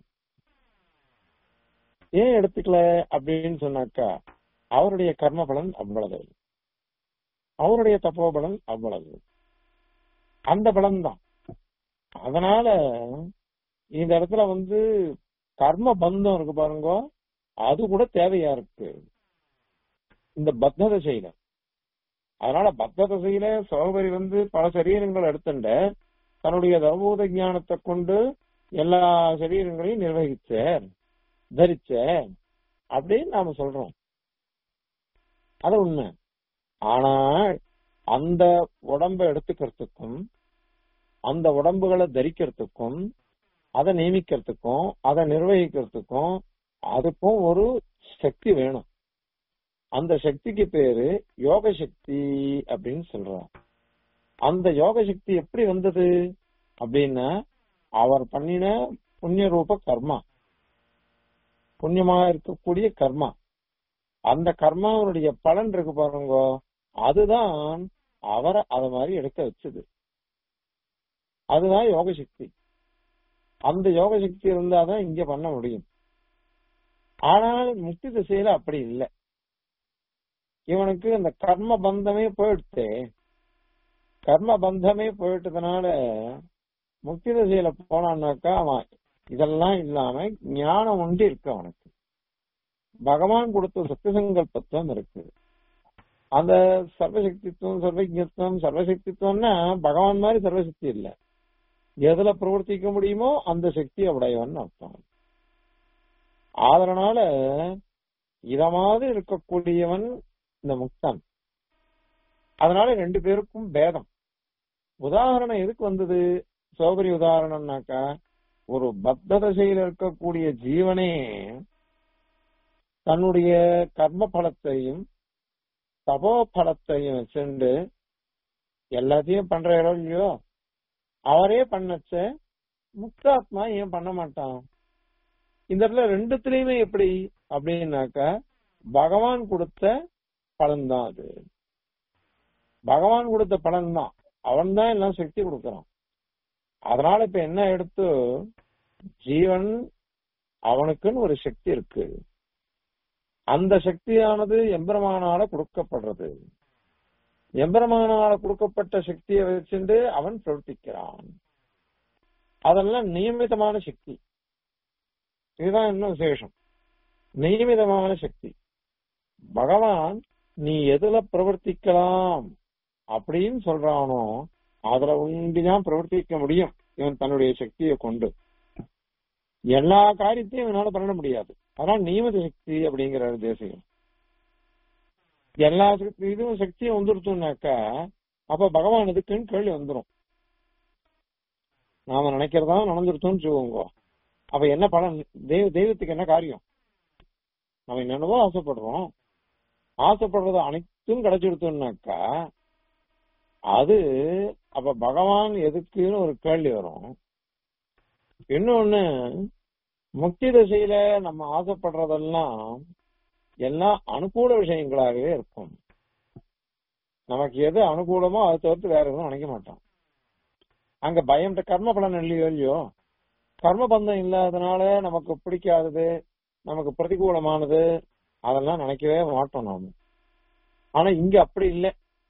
ஏன் எடுத்துக்கல அப்படின்னு சொன்னாக்கா அவருடைய கர்ம பலன் அவ்வளவு அவருடைய தப்போபலன் அவ்வளவு அந்த பலன் தான் அதனால இந்த இடத்துல வந்து கர்ம பந்தம் இருக்கு பாருங்க அது கூட தேவையா இருக்கு இந்த பத்த திசையில அதனால பத்த திசையில சோபரி வந்து பல சரீரங்கள் எடுத்துட்ட தன்னுடைய தர்மபூத ஞானத்தை கொண்டு எல்லா சரீரங்களையும் நிர்வகிச்ச தரிச்ச அப்படின்னு நாம சொல்றோம் அது உண்மை ஆனால் அந்த உடம்ப எடுத்துக்கிறதுக்கும் அந்த உடம்புகளை தரிக்கிறதுக்கும் அதை நியமிக்கிறதுக்கும் அதை நிர்வகிக்கிறதுக்கும் அதுக்கும் ஒரு சக்தி வேணும் அந்த சக்திக்கு பேரு யோக சக்தி அப்படின்னு சொல்றான் அந்த யோக சக்தி எப்படி வந்தது அப்படின்னா அவர் பண்ணின புண்ணிய ரூப கர்மா புண்ணியமா இருக்கக்கூடிய கர்மா அந்த கர்மாவுடைய பலன் இருக்கு பாருங்க அதுதான் அவரை அத மாதிரி எடுக்க வச்சது அதுதான் யோக சக்தி அந்த யோக சக்தி இருந்தாதான் இங்க பண்ண முடியும் ஆனால் முக்தி திசையில அப்படி இல்லை இவனுக்கு அந்த கர்ம பந்தமே போயிடுச்சு கர்ம பந்தமே போயிட்டதுனால முக்தி திசையில போனான்னாக்கா அவன் இதெல்லாம் இல்லாம ஞானம் ஒன்றி இருக்கு அவனுக்கு பகவான் கொடுத்த சத்தியசங்கல்பத்துவம் இருக்கு அந்த சர்வசக்தித்துவம் சர்வஜத்துவம் சர்வசக்தித்துவம்னா பகவான் மாதிரி சர்வசக்தி இல்ல எதுல பிரவர்த்திக்க முடியுமோ அந்த சக்தி உடையவன் அர்த்தம் அதனால இத மாதிரி இருக்கக்கூடியவன் இந்த முக்தன் அதனால ரெண்டு பேருக்கும் பேதம் உதாரணம் எதுக்கு வந்தது சௌகரி உதாரணம்னாக்கா ஒரு பத்த தசையில் இருக்கக்கூடிய ஜீவனே தன்னுடைய கர்ம பலத்தையும் தபோ பலத்தையும் வச்சுண்டு எல்லாத்தையும் பண்ற இடம் இல்லையோ அவரே பண்ணச்ச முக்தாத்மா ஏன் பண்ண மாட்டான் இந்த இடத்துல ரெண்டுத்திலயுமே எப்படி அப்படின்னாக்கா பகவான் கொடுத்த பலன் தான் அது பகவான் கொடுத்த பலன் தான் அவன் தான் எல்லாம் சக்தி கொடுக்கறான் அதனால இப்ப என்ன எடுத்து ஜீவன் அவனுக்குன்னு ஒரு சக்தி இருக்கு அந்த சக்தியானது எம்பெருமானால கொடுக்கப்படுறது எம்பெருமானால கொடுக்கப்பட்ட சக்தியை வச்சுட்டு அவன் பிரவர்த்திக்கிறான் அதெல்லாம் நியமிதமான சக்தி இதுதான் இன்னும் விசேஷம் நியமிதமான சக்தி பகவான் நீ எதுல பிரவர்த்திக்கலாம் அப்படின்னு சொல்றானோ அதுல உண்டிதான் பிரவர்த்திக்க முடியும் இவன் தன்னுடைய சக்தியை கொண்டு எல்லா காரியத்தையும் இவனால பண்ண முடியாது அதனால நியமித சக்தி அப்படிங்கிற தேசியம் எல்லா சக்தி இதுவும் சக்தியும் வந்துருச்சோம்னாக்கா அப்ப பகவான் இதுக்குன்னு கேள்வி வந்துரும் நாம நினைக்கிறதா நடந்துருச்சோம்னு வச்சுக்கோங்க அப்ப என்ன பலன் தெய்வ தெய்வத்துக்கு என்ன காரியம் நம்ம என்னென்னவோ ஆசைப்படுறோம் ஆசைப்படுறது அனைத்தும் கிடைச்சிருத்தோம்னாக்கா அது அப்ப பகவான் எதுக்குன்னு ஒரு கேள்வி வரும் இன்னொன்னு முக்தி திசையில நம்ம ஆசைப்படுறதெல்லாம் எல்லாம் அனுகூல விஷயங்களாகவே இருக்கும் நமக்கு எது அனுகூலமோ அதை தவிர்த்து வேற எதுவும் நினைக்க மாட்டோம் அங்க பயம் கர்ம பலன் இல்லையோ இல்லையோ கர்ம பந்தம் இல்லாதனால நமக்கு பிடிக்காதது நமக்கு பிரதிகூலமானது அதெல்லாம் நினைக்கவே மாட்டோம் நாம ஆனா இங்க அப்படி இல்லை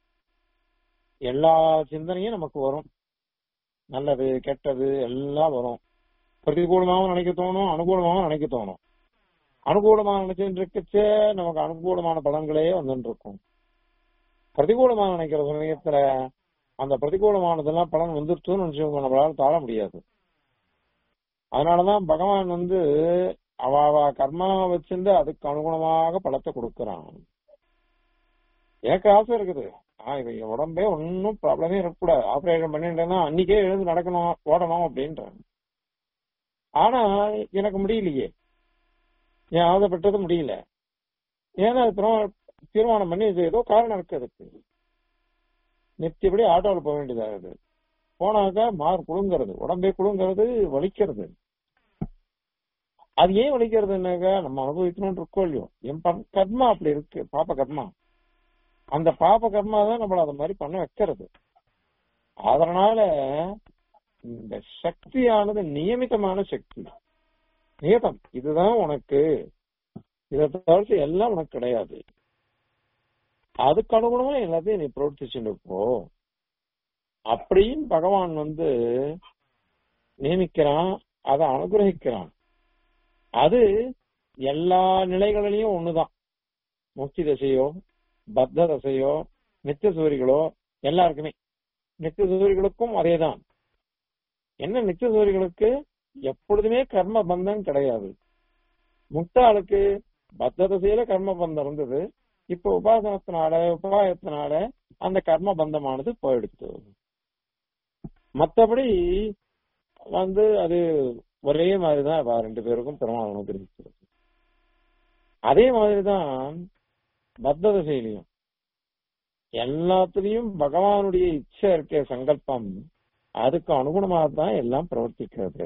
எல்லா சிந்தனையும் நமக்கு வரும் நல்லது கெட்டது எல்லாம் வரும் பிரதிகூலமாகவும் நினைக்க தோணும் அனுகூலமாகவும் நினைக்க தோணும் அனுகூலமாக நினைச்சுட்டு இருக்கச்சே நமக்கு அனுகூலமான பலன்களே வந்துட்டு இருக்கும் பிரதிகூலமாக நினைக்கிற சமயத்துல அந்த பிரதிகூலமானதெல்லாம் பலன் வந்துருச்சுன்னு நினைச்சவங்க நம்மளால தாழ முடியாது அதனாலதான் பகவான் வந்து அவ அவ கர்மா வச்சிருந்து அதுக்கு அனுகுணமாக பலத்தை கொடுக்கறான் எனக்கு ஆசை இருக்குது ஆஹ் இவ என் உடம்பே ஒன்னும் ப்ராப்ளமே இருக்கக்கூடாது ஆபரேஷன் பண்ணிட்டேன்னா அன்னைக்கே எழுந்து நடக்கணும் ஓடணும் அப்படின்றான் ஆனா எனக்கு முடியலையே என் ஆசைப்பட்டது முடியல ஏன்னா அப்புறம் தீர்மானம் பண்ணி இது ஏதோ காரணம் இருக்கு அதுக்கு நித்தியபடி ஆட்டோவில் போக வேண்டியதாகுது போனாக்கா மார் குழுங்கிறது உடம்பே குழுங்கிறது வலிக்கிறது அது ஏன் வலிக்கிறதுனாக்கா நம்ம அனுபவிக்கணும்னு இருக்கோம் இல்லையோ என் ப- கர்மா அப்படி இருக்கு பாப்ப கர்மா அந்த பாப கர்மா தான் நம்மள அது மாதிரி பண்ண வைக்கிறது அதனால இந்த சக்தியானது நியமிதமான சக்தி நியதம் இதுதான் உனக்கு இதை தவிர்த்து எல்லாம் உனக்கு கிடையாது அதுக்கு அனுகுணமா எல்லாத்தையும் நீ பிரவர்த்திச்சுட்டு போ அப்படின்னு பகவான் வந்து நியமிக்கிறான் அதை அனுகிரகிக்கிறான் அது எல்லா நிலைகளிலையும் ஒண்ணுதான் முக்தி தசையோ பத்த தசையோ நித்திய சூரிகளோ எல்லாருக்குமே நித்திய சூரிகளுக்கும் அதேதான் என்ன நித்திய சூரிகளுக்கு எப்பொழுதுமே கர்ம பந்தம் கிடையாது முக்தாளுக்கு பத்த தசையில கர்ம பந்தம் இருந்தது இப்ப உபாசனத்தினால உபாயத்தினால அந்த கர்ம பந்தமானது போயிடுத்து மத்தபடி வந்து அது ஒரே மாதிரிதான் அவ ரெண்டு பேருக்கும் பெருமாள் அனுகிரகிக்கிறது அதே மாதிரிதான் பத்த திசையிலையும் எல்லாத்துலயும் பகவானுடைய இச்சை இருக்க சங்கல்பம் அதுக்கு அனுகுணமாக தான் எல்லாம் பிரவர்த்திக்கிறது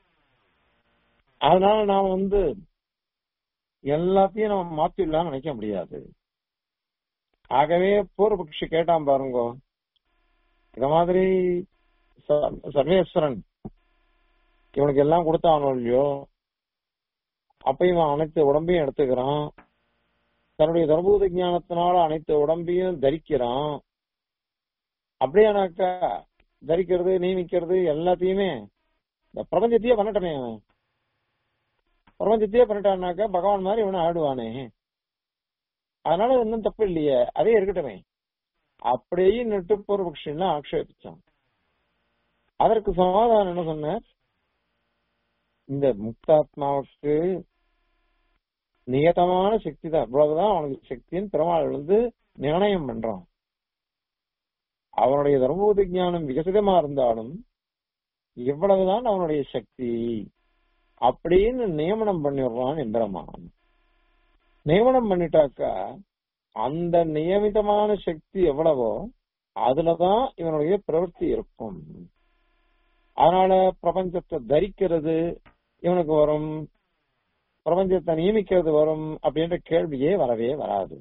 அதனால நாம் வந்து எல்லாத்தையும் நம்ம மாத்திடலாம்னு நினைக்க முடியாது ஆகவே பூர்வபக்ஷி கேட்டான் பாருங்க இந்த மாதிரி ச- சர்வேஸ்வரன் இவனுக்கு எல்லாம் கொடுத்தானோ இல்லையோ அப்ப இவன் அனைத்து உடம்பையும் எடுத்துக்கிறான் தன்னுடைய தர்பூத ஞானத்தினால அனைத்து உடம்பையும் தரிக்கிறான் அப்படியானாக்கா தரிக்கிறது நியமிக்கிறது எல்லாத்தையுமே இந்த பிரபஞ்சத்தையே பண்ணட்டமே அவன் பிரபஞ்சத்தையே பண்ணிட்டான்னாக்கா பகவான் மாதிரி இவனை ஆடுவானே அதனால இன்னும் தப்பு இல்லையே அதே இருக்கட்டுமே அப்படியே நட்டு பூர்வபக்ஷிலாம் ஆக்ஷேபிச்சான் அதற்கு சமாதானம் என்ன சொன்ன இந்த முக்தாத்மாவுக்கு நியதமான சக்தி தான் இவ்வளவுதான் அவனுக்கு சக்தின்னு பெருமாள் வந்து நிர்ணயம் பண்றான் அவனுடைய தர்மபூத ஞானம் விகசிதமா இருந்தாலும் இவ்வளவுதான் அவனுடைய சக்தி அப்படின்னு நியமனம் பண்ணிடுறான் எந்திரமான் நியமனம் பண்ணிட்டாக்கா அந்த நியமிதமான சக்தி எவ்வளவோ அதுலதான் இவனுடைய பிரவൃத்தி இருக்கும் அதனால பிரபஞ்சத்தை தரிக்கிறது இவனுக்கு வரும் பிரபஞ்சத்தை நியமிக்கிறது வரும் அப்படின்ற கேள்வியே வரவே வராது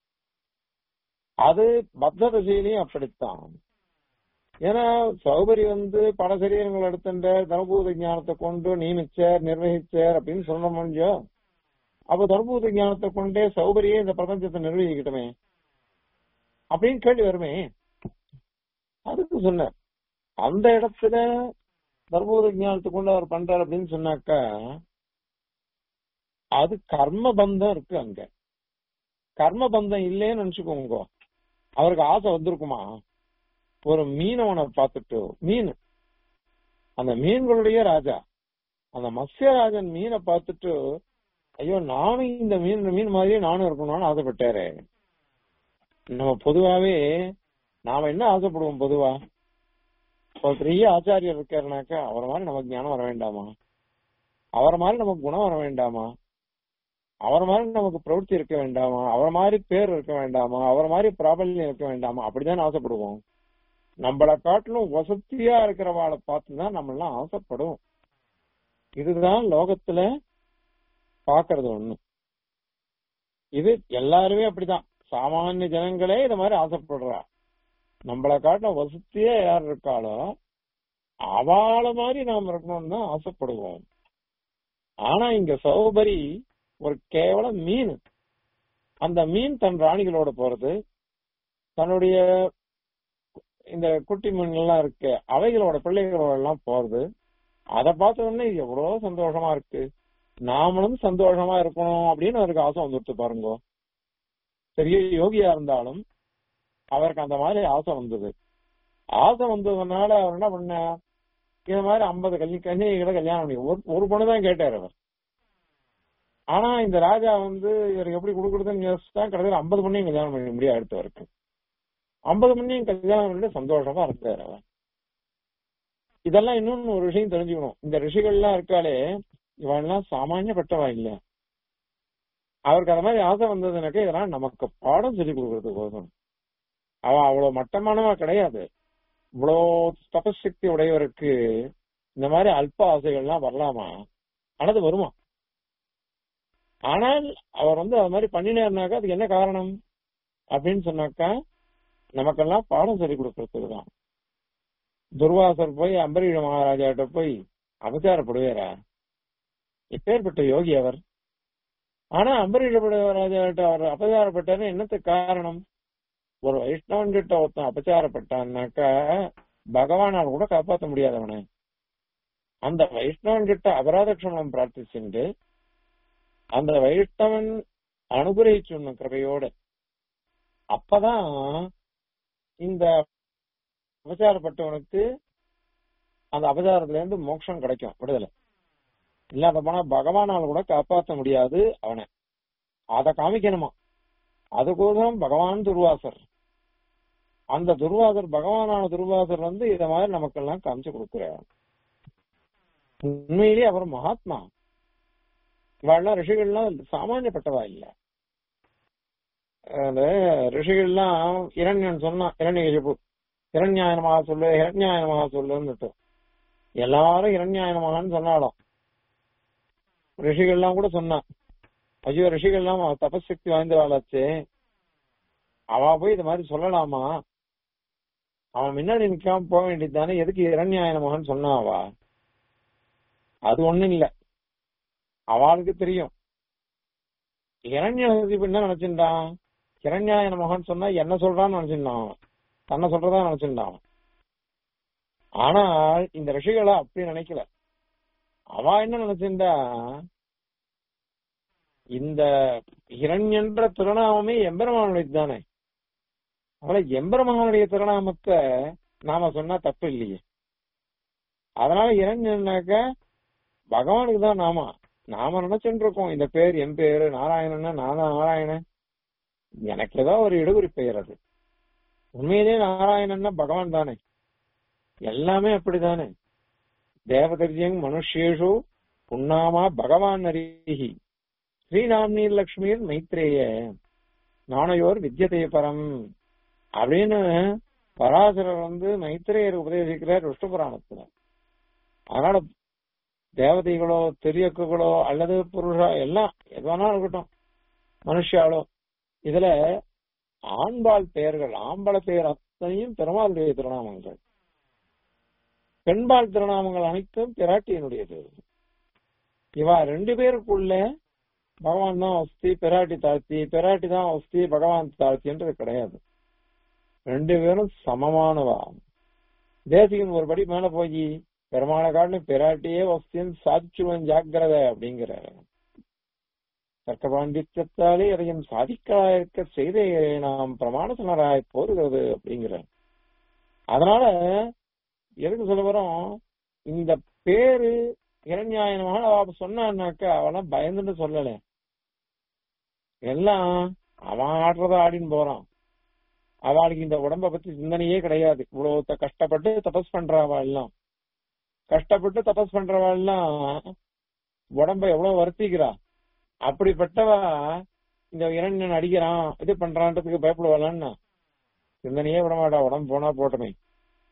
அது பத்த திசையிலையும் அப்படித்தான் ஏன்னா சௌகரி வந்து பல சரீரங்கள் எடுத்துட்ட தர்மபூத ஞானத்தை கொண்டு நியமிச்சார் நிர்வகிச்சார் அப்படின்னு சொல்ல முடியும் அப்ப தர்மபூத ஞானத்தை கொண்டே சௌகரியே இந்த பிரபஞ்சத்தை நிர்வகிக்கட்டுமே அப்படின்னு கேள்வி வருமே அதுக்கு சொன்னார் அந்த இடத்துல தர்மபூத ஞானத்தை கொண்டு அவர் பண்றாரு அப்படின்னு சொன்னாக்கா அது கர்ம பந்தம் இருக்கு அங்க கர்ம பந்தம் இல்லைன்னு நினைச்சுக்கோங்க அவருக்கு ஆசை வந்திருக்குமா ஒரு மீனவனை பார்த்துட்டு மீன் அந்த மீன்களுடைய ராஜா அந்த மத்ஸ்யராஜன் மீனை பார்த்துட்டு ஐயோ நானும் இந்த மீன் மீன் மாதிரியே நானும் இருக்கணும்னு ஆசைப்பட்டாரு நம்ம பொதுவாவே நாம என்ன ஆசைப்படுவோம் பொதுவா ஒரு பெரிய ஆச்சாரியர் இருக்காருனாக்கா அவர் மாதிரி நமக்கு ஞானம் வர வேண்டாமா அவர் மாதிரி நமக்கு குணம் வர வேண்டாமா அவர் மாதிரி நமக்கு பிரவൃத்தி இருக்க வேண்டாமா அவர் மாதிரி பேர் இருக்க வேண்டாமா அவர் மாதிரி பிராபல்யம் இருக்க வேண்டாமா அப்படிதான் ஆசைப்படுவோம் நம்மளை காட்டிலும் வசதியா இருக்கிறவாளை பார்த்துதான் நம்ம எல்லாம் ஆசைப்படுவோம் இதுதான் லோகத்துல பாக்குறது ஒண்ணு இது எல்லாருமே அப்படிதான் சாமானிய ஜனங்களே இத மாதிரி ஆசைப்படுறா நம்மளை காட்டின வசதியே யார் இருக்காளோ அவள மாதிரி நாம் இருக்கணும்னு தான் ஆசைப்படுவோம் ஆனா இங்க சௌபரி ஒரு கேவலம் மீன் அந்த மீன் தன் ராணிகளோட போறது தன்னுடைய இந்த குட்டி மீன் எல்லாம் இருக்கு அவைகளோட பிள்ளைகளோட எல்லாம் போறது அதை பார்த்த உடனே எவ்வளவு சந்தோஷமா இருக்கு நாமளும் சந்தோஷமா இருக்கணும் அப்படின்னு அவருக்கு ஆசை வந்துட்டு பாருங்க பெரிய யோகியா இருந்தாலும் அவருக்கு அந்த மாதிரி ஆசை வந்தது ஆசை வந்ததுனால அவர் என்ன பண்ண இது மாதிரி ஐம்பது கல்வி கன்னிகளை கல்யாணம் பண்ணி ஒரு ஒரு பொண்ணு தான் கேட்டார் அவர் ஆனா இந்த ராஜா வந்து இவருக்கு எப்படி கொடுக்குறதுன்னு யோசிச்சுதான் கடைசியில் ஐம்பது பொண்ணையும் கல்யாணம் பண்ணி முடியாது அடுத்தவருக்கு ஐம்பது பொண்ணையும் கல்யாணம் பண்ணிட்டு சந்தோஷமா இருந்தார் அவர் இதெல்லாம் இன்னொன்னு ஒரு விஷயம் தெரிஞ்சுக்கணும் இந்த ரிஷிகள்லாம் இருக்காளே இவெல்லாம் சாமானியப்பட்டவா இல்ல அவருக்கு அந்த மாதிரி ஆசை வந்ததுனாக்க இதெல்லாம் நமக்கு பாடம் சொல்லி கொடுக்கறதுக்கோசம் அவ அவ்வளவு மட்டமானவா கிடையாது இவ்வளோ தபசக்தி உடையவருக்கு இந்த மாதிரி அல்ப ஆசைகள்லாம் வரலாமா ஆனது வருமா ஆனால் அவர் வந்து அது மாதிரி பண்ணினாருனாக்கா அதுக்கு என்ன காரணம் அப்படின்னு சொன்னாக்கா நமக்கெல்லாம் பாடம் சொல்லி கொடுக்கறதுக்கு தான் துர்வாசர் போய் அம்பரீஷ மகாராஜாட்ட போய் அபச்சாரப்படுவாரா எப்பேற்பட்ட யோகி அவர் ஆனா அம்பரீஷ ராஜாட்ட அவர் அபச்சாரப்பட்டாரு என்னத்துக்கு காரணம் ஒரு வைஷ்ணவன் கிட்ட ஒருத்தன் அபச்சாரப்பட்டான்னாக்கா பகவானால் கூட காப்பாற்ற முடியாதவன அந்த வைஷ்ணவன் கிட்ட அபராத க்ஷமம் பிரார்த்திச்சுண்டு அந்த வைஷ்ணவன் அனுகிரகிச்சுடணும் கிருபையோட அப்பதான் இந்த அபச்சாரப்பட்டவனுக்கு அந்த அபச்சாரத்துல இருந்து மோட்சம் கிடைக்கும் விடுதலை இல்லாத போனா பகவானால் கூட காப்பாற்ற முடியாது அவனை அத காமிக்கணுமா அதுக்கோசரம் பகவான் துர்வாசர் அந்த துர்வாசர் பகவானான துர்வாசர் வந்து இத மாதிரி நமக்கெல்லாம் காமிச்சு கொடுக்கிறார் உண்மையிலேயே அவர் மகாத்மா இவாள்லாம் ரிஷிகள்லாம் சாமானியப்பட்டவா இல்ல அந்த ரிஷிகள்லாம் இரண்யன் சொன்னான் இரண்யகசிபு இரண்யாயனமாக சொல்லு இரண்யாயனமாக சொல்லுன்னு எல்லாரும் இரண்யாயனமாகன்னு சொன்னாலும் ரிஷிகள்லாம் கூட சொன்னான் ஐயோ ரிஷிகள்லாம் தபசக்தி வாய்ந்தவாளாச்சு அவ போய் இது மாதிரி சொல்லலாமா அவன் முன்னாடி நிக்காம போக வேண்டியது தானே எதுக்கு இரண்யாயனமகன் சொன்னாவா அது ஒண்ணும் இல்ல அவளுக்கு தெரியும் இரண்யகசிப்பு என்ன நினைச்சிருந்தான் இரண்யாயன மகன் சொன்னா என்ன சொல்றான்னு நினைச்சிருந்தான் அவன் தன்னை சொல்றதா நினைச்சிருந்தான் அவன் ஆனால் இந்த ரிஷிகளை அப்படி நினைக்கல அவ என்ன நினைச்சிருந்தா இந்த இரண்யன்ற திருநாமமே எம்பெருமானுடைய தானே அவளை எம்பெருமானுடைய திருநாமத்தை நாம சொன்னா தப்பு இல்லையே அதனால இரண்யன்னாக்க பகவானுக்கு தான் நாமா நாம நினைச்சுட்டு இருக்கோம் இந்த பேர் என் பேரு நாராயணன்னா நான் தான் நாராயணன் எனக்கு ஏதோ ஒரு இடுகுறி பெயர் அது உண்மையிலே நாராயணன்னா பகவான் தானே எல்லாமே அப்படித்தானே தேவதர்ஜியங் மனுஷேஷு புண்ணாமா பகவான் அரிஹி ஸ்ரீநாம்னீர் லக்ஷ்மீர் மைத்ரேய நாணயோர் வித்யதே பரம் அப்படின்னு பராசரர் வந்து மைத்ரேயர் உபதேசிக்கிறார் விஷ்ணு புராணத்துல அதனால தேவதைகளோ தெரியக்குகளோ அல்லது புருஷா எல்லாம் எதுவானா இருக்கட்டும் மனுஷாலோ இதுல ஆண்பால் பெயர்கள் ஆம்பள பெயர் அத்தனையும் பெருமாளுடைய திருநாமங்கள் பெண்பால் திருநாமங்கள் அனைத்தும் பிராட்டியினுடையது இவா ரெண்டு பேருக்குள்ள பகவான் தான் வஸ்தி பிராட்டி தாழ்த்தி பிராட்டி தான் வஸ்தி பகவான் தாழ்த்தின்றது கிடையாது ரெண்டு பேரும் சமமானவா தேசிகன் ஒரு படி மேல போய் பெருமான காட்டிலும் பிராட்டியே வஸ்தின்னு சாதிச்சுவன் ஜாக்கிரத அப்படிங்கிறாரு தர்க்க பாண்டித்யத்தாலே அதையும் சாதிக்க செய்த நாம் பிரமாணசனராய் போருகிறது அப்படிங்கிறார் அதனால எதுக்கு சொல்ல வரோம் இந்த பேரு இரண்யாயனமான அவ சொன்னான்னாக்கா அவெல்லாம் பயந்துட்டு சொல்லல எல்லாம் அவன் ஆடுறத ஆடின்னு போறான் அவளுக்கு இந்த உடம்ப பத்தி சிந்தனையே கிடையாது இவ்வளவு கஷ்டப்பட்டு தபஸ் பண்றவா எல்லாம் கஷ்டப்பட்டு தபஸ் பண்றவா எல்லாம் உடம்ப எவ்வளவு வருத்திக்கிறா அப்படிப்பட்டவா இந்த இரண்யன் அடிக்கிறான் இது பண்றான்றதுக்கு பயப்படுவாளான்னா சிந்தனையே விட மாட்டா உடம்பு போனா போட்டமே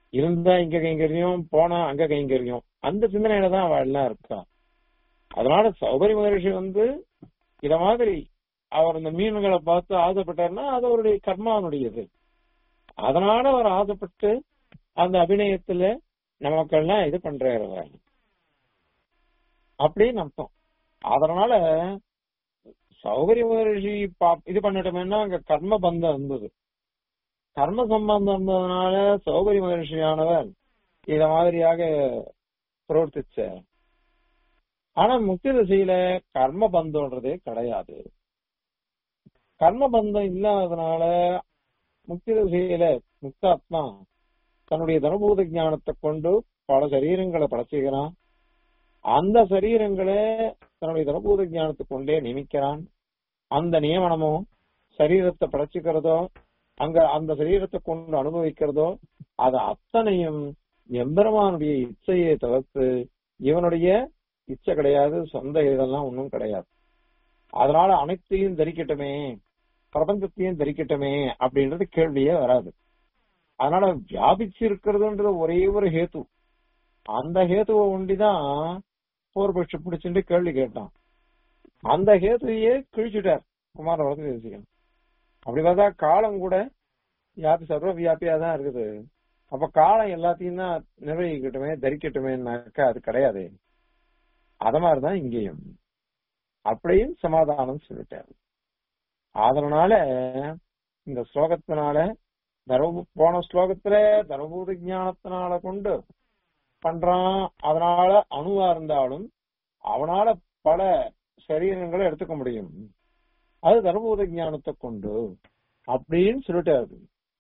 இருந்தா இங்க கைங்கரியம் போனா அங்க கைங்கரியம் அந்த சிந்தனையில தான் அவ எல்லாம் இருக்கா அதனால சௌகரி மகரிஷி வந்து இத மாதிரி அவர் இந்த மீன்களை பார்த்து ஆசைப்பட்டாருன்னா அது அவருடைய கர்மானுடையது அதனால அவர் ஆசைப்பட்டு அந்த அபிநயத்துல நமக்கெல்லாம் இது பண்றாரு அவர். அப்படின்னு அர்த்தம் அதனால சௌகரிய மகரிஷி பா- இது பண்ணிட்டோம்னா அங்க கர்ம பந்தம் இருந்தது கர்ம சம்பந்தம் இருந்ததுனால சௌகரிய மகரிஷியானவர் இத மாதிரியாக பிரவர்த்திச்சார் ஆனா முக்தி திசையில கர்ம பந்தம்ன்றதே கிடையாது கர்ம பந்தம் இல்லாததுனால முக்தி திசையில முக்தாத்மா தன்னுடைய தனுபூத ஞானத்தை கொண்டு பல சரீரங்களை படைச்சுக்கிறான் அந்த சரீரங்களை தன்னுடைய தனுபூத ஞானத்தை கொண்டே நியமிக்கிறான் அந்த நியமனமும் சரீரத்தை படைச்சுக்கிறதோ அங்க அந்த சரீரத்தை கொண்டு அனுபவிக்கிறதோ அது அத்தனையும் எம்பெருமானுடைய இச்சையை தவிர்த்து இவனுடைய இச்சை கிடையாது சொந்த இதெல்லாம் ஒன்றும் கிடையாது அதனால அனைத்தையும் தரிக்கட்டுமே பிரபஞ்சத்தையும் தரிக்கட்டுமே அப்படின்றது கேள்வியே வராது அதனால வியாபிச்சு இருக்கிறதுன்றது ஒரே ஒரு ஹேத்து அந்த ஹேத்துவை ஒண்டிதான் போர்பட்சி பிடிச்சிட்டு கேள்வி கேட்டான் அந்த ஹேத்துவையே கிழிச்சுட்டார் குமார வளர்த்து தேசிகன் அப்படி பார்த்தா காலம் கூட வியாபி சர்வ வியாபியா தான் இருக்குது அப்ப காலம் எல்லாத்தையும் தான் நிர்வகிக்கட்டுமே தரிக்கட்டுமேனாக்கா அது கிடையாது அத மாதிரிதான் இங்கேயும் அப்படியும் சமாதானம் சொல்லிட்டாரு அதனால இந்த ஸ்லோகத்தினால தர்ம போன ஸ்லோகத்துல தர்மபூத ஞானத்தினால கொண்டு பண்றான் அதனால அணுவா இருந்தாலும் அவனால பல சரீரங்களை எடுத்துக்க முடியும் அது தர்மபூத ஞானத்தை கொண்டு அப்படின்னு சொல்லிட்டாரு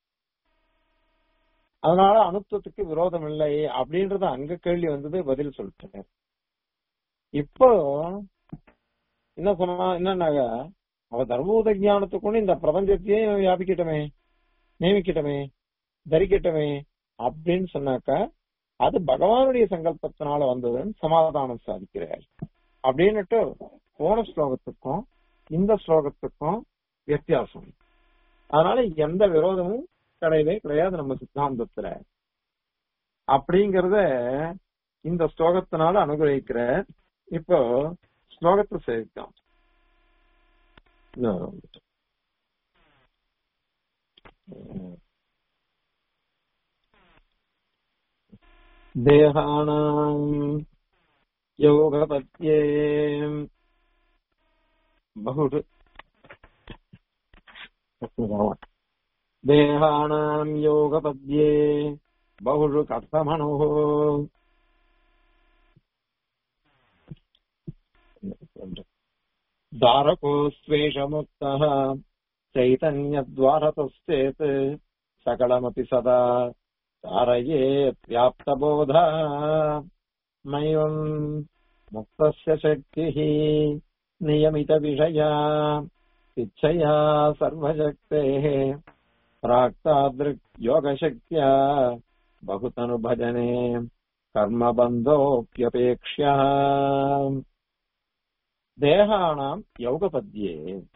அதனால அணுத்துவத்துக்கு விரோதம் இல்லை அப்படின்றது அங்க கேள்வி வந்தது பதில் சொல்லிட்டாரு இப்போ என்ன சொன்னா என்னன்னாக அவ தர்மபூத ஞானத்தை கொண்டு இந்த பிரபஞ்சத்தையே வியாபிக்கட்டுமே நியமிக்கட்டுமே தரிக்கட்டுமே அப்படின்னு சொன்னாக்கா அது பகவானுடைய சங்கல்பத்தினால வந்ததுன்னு சமாதானம் சாதிக்கிறார் அப்படின்னுட்டு போன ஸ்லோகத்துக்கும் இந்த ஸ்லோகத்துக்கும் வித்தியாசம் அதனால எந்த விரோதமும் கிடையவே கிடையாது நம்ம சித்தாந்தத்துல அப்படிங்கறத இந்த ஸ்லோகத்தினால அனுகிரகிக்கிற இப்போ ஸ்லோகத்தை சேர்த்தோம் देहानाम् योगपत्ये बहुषु देहानाम् योगपद्ये बहुषु कथमणुः दारकोऽस्वेषमुक्तः चैतन्यद्वारतश्चेत् सकलमपि सदा तारयेत् व्याप्तबोधा मैवम् मुक्तस्य शक्तिः नियमितविषया इच्छया सर्वशक्तेः प्राक्तादृक् योगशक्त्या बहुतनुभजने कर्मबन्धोऽप्यपेक्ष्यः தேகானாம் யோகபத்தியே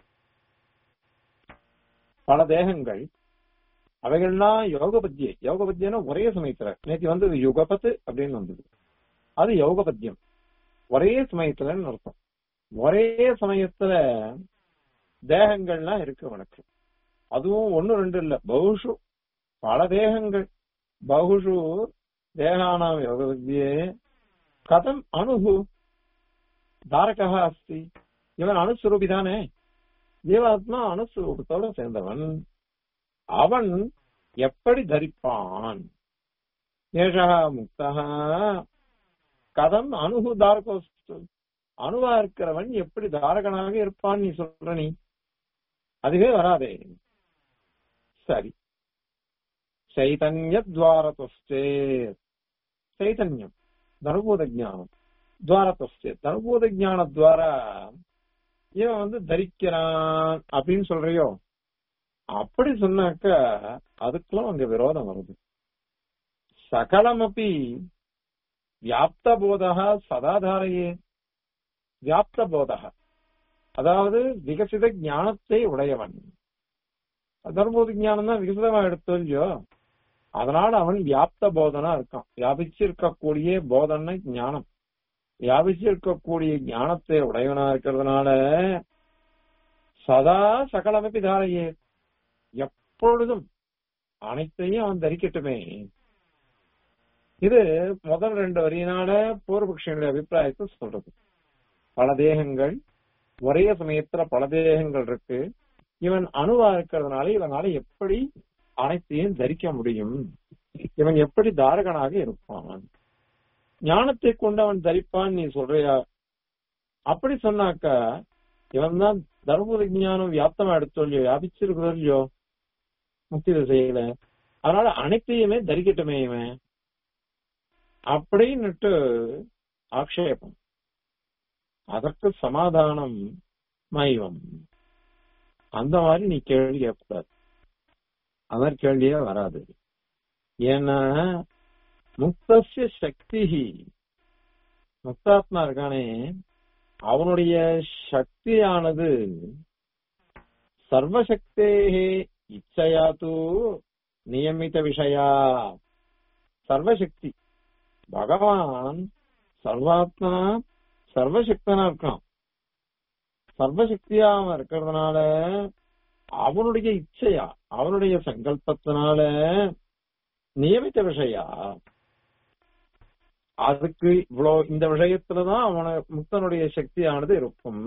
பல தேகங்கள் அவைகள்லாம் யோகபத்தியே யோகபத்தியம்னா ஒரே சமயத்துல நேற்று வந்தது யுகபத்து அப்படின்னு வந்தது அது யோகபத்தியம் ஒரே சமயத்துலன்னு அர்த்தம் ஒரே சமயத்துல தேகங்கள்லாம் இருக்கு உனக்கு அதுவும் ஒன்னு ரெண்டு இல்ல பகுஷு பல தேகங்கள் பகுஷு தேகானாம் யோகபத்தியே கதம் அணுகு தாரகா அஸ்தி இவன் அணுஸ்வரூபி தானே ஜீவாத்மா அணுஸ்வரூபத்தோட சேர்ந்தவன் அவன் எப்படி தரிப்பான் ஏஷா முக்தா கதம் அணுகு தாரகோஸ்து அணுவா இருக்கிறவன் எப்படி தாரகனாக இருப்பான் நீ சொல்ற நீ அதுவே வராதே சரி சைதன்ய துவாரதஸ்தே சைதன்யம் தர்மபூத ஜானம் துவாரத்தஸ்து தர்மபூத ஞான துவாரா இவன் வந்து தரிக்கிறான் அப்படின்னு சொல்றியோ அப்படி சொன்னாக்க அதுக்கெல்லாம் அங்க விரோதம் வருது சகலமப்பி வியாப்த போதா சதாதாரையே வியாப்த போதா அதாவது விகசித ஞானத்தை உடையவன் தர்மபூத ஞானம் தான் விகசிதமா எடுத்தோ இல்லையோ அதனால அவன் வியாப்த போதனா இருக்கான் வியாபிச்சு இருக்கக்கூடிய போதனை ஞானம் வியாபிச்சு இருக்கக்கூடிய ஞானத்தை உடையவனா இருக்கிறதுனால சதா சகலமைப்பு தாரையே எப்பொழுதும் அனைத்தையும் அவன் தரிக்கட்டுமே இது முதல் ரெண்டு வரியினால பூர்வபக்ஷனுடைய அபிப்பிராயத்தை சொல்றது பல தேகங்கள் ஒரே சமயத்துல பல தேகங்கள் இருக்கு இவன் அணுவா இருக்கிறதுனால இவனால எப்படி அனைத்தையும் தரிக்க முடியும் இவன் எப்படி தாரகனாக இருப்பான் ஞானத்தை கொண்டு அவன் தரிப்பான் நீ சொல்றியா அப்படி சொன்னாக்கா இவன் தான் தர்மபுர ஞானம் வியாப்தமா எடுத்தோ இல்லையோ வியாபிச்சிருக்கிறோ இல்லையோ முக்தி திசையில அதனால அனைத்தையுமே தரிக்கட்டுமே இவன் அப்படின்னுட்டு ஆக்ஷேபம் அதற்கு சமாதானம் மைவம் அந்த மாதிரி நீ கேள்வி கேட்கக்கூடாது அவர் கேள்வியே வராது ஏன்னா முக்தசிய சக்தி முக்தாத்மா இருக்கானே அவனுடைய சக்தியானது சர்வசக்தே இச்சையா தூ நியமித விஷயா சர்வசக்தி பகவான் சர்வாத்மா சர்வசக்தனா இருக்கான் சர்வசக்தியா அவன் இருக்கிறதுனால அவனுடைய இச்சையா அவனுடைய சங்கல்பத்தினால நியமித்த விஷயா அதுக்கு இவ்வளவு இந்த விஷயத்துலதான் அவன முக்தனுடைய சக்தியானது இருக்கும்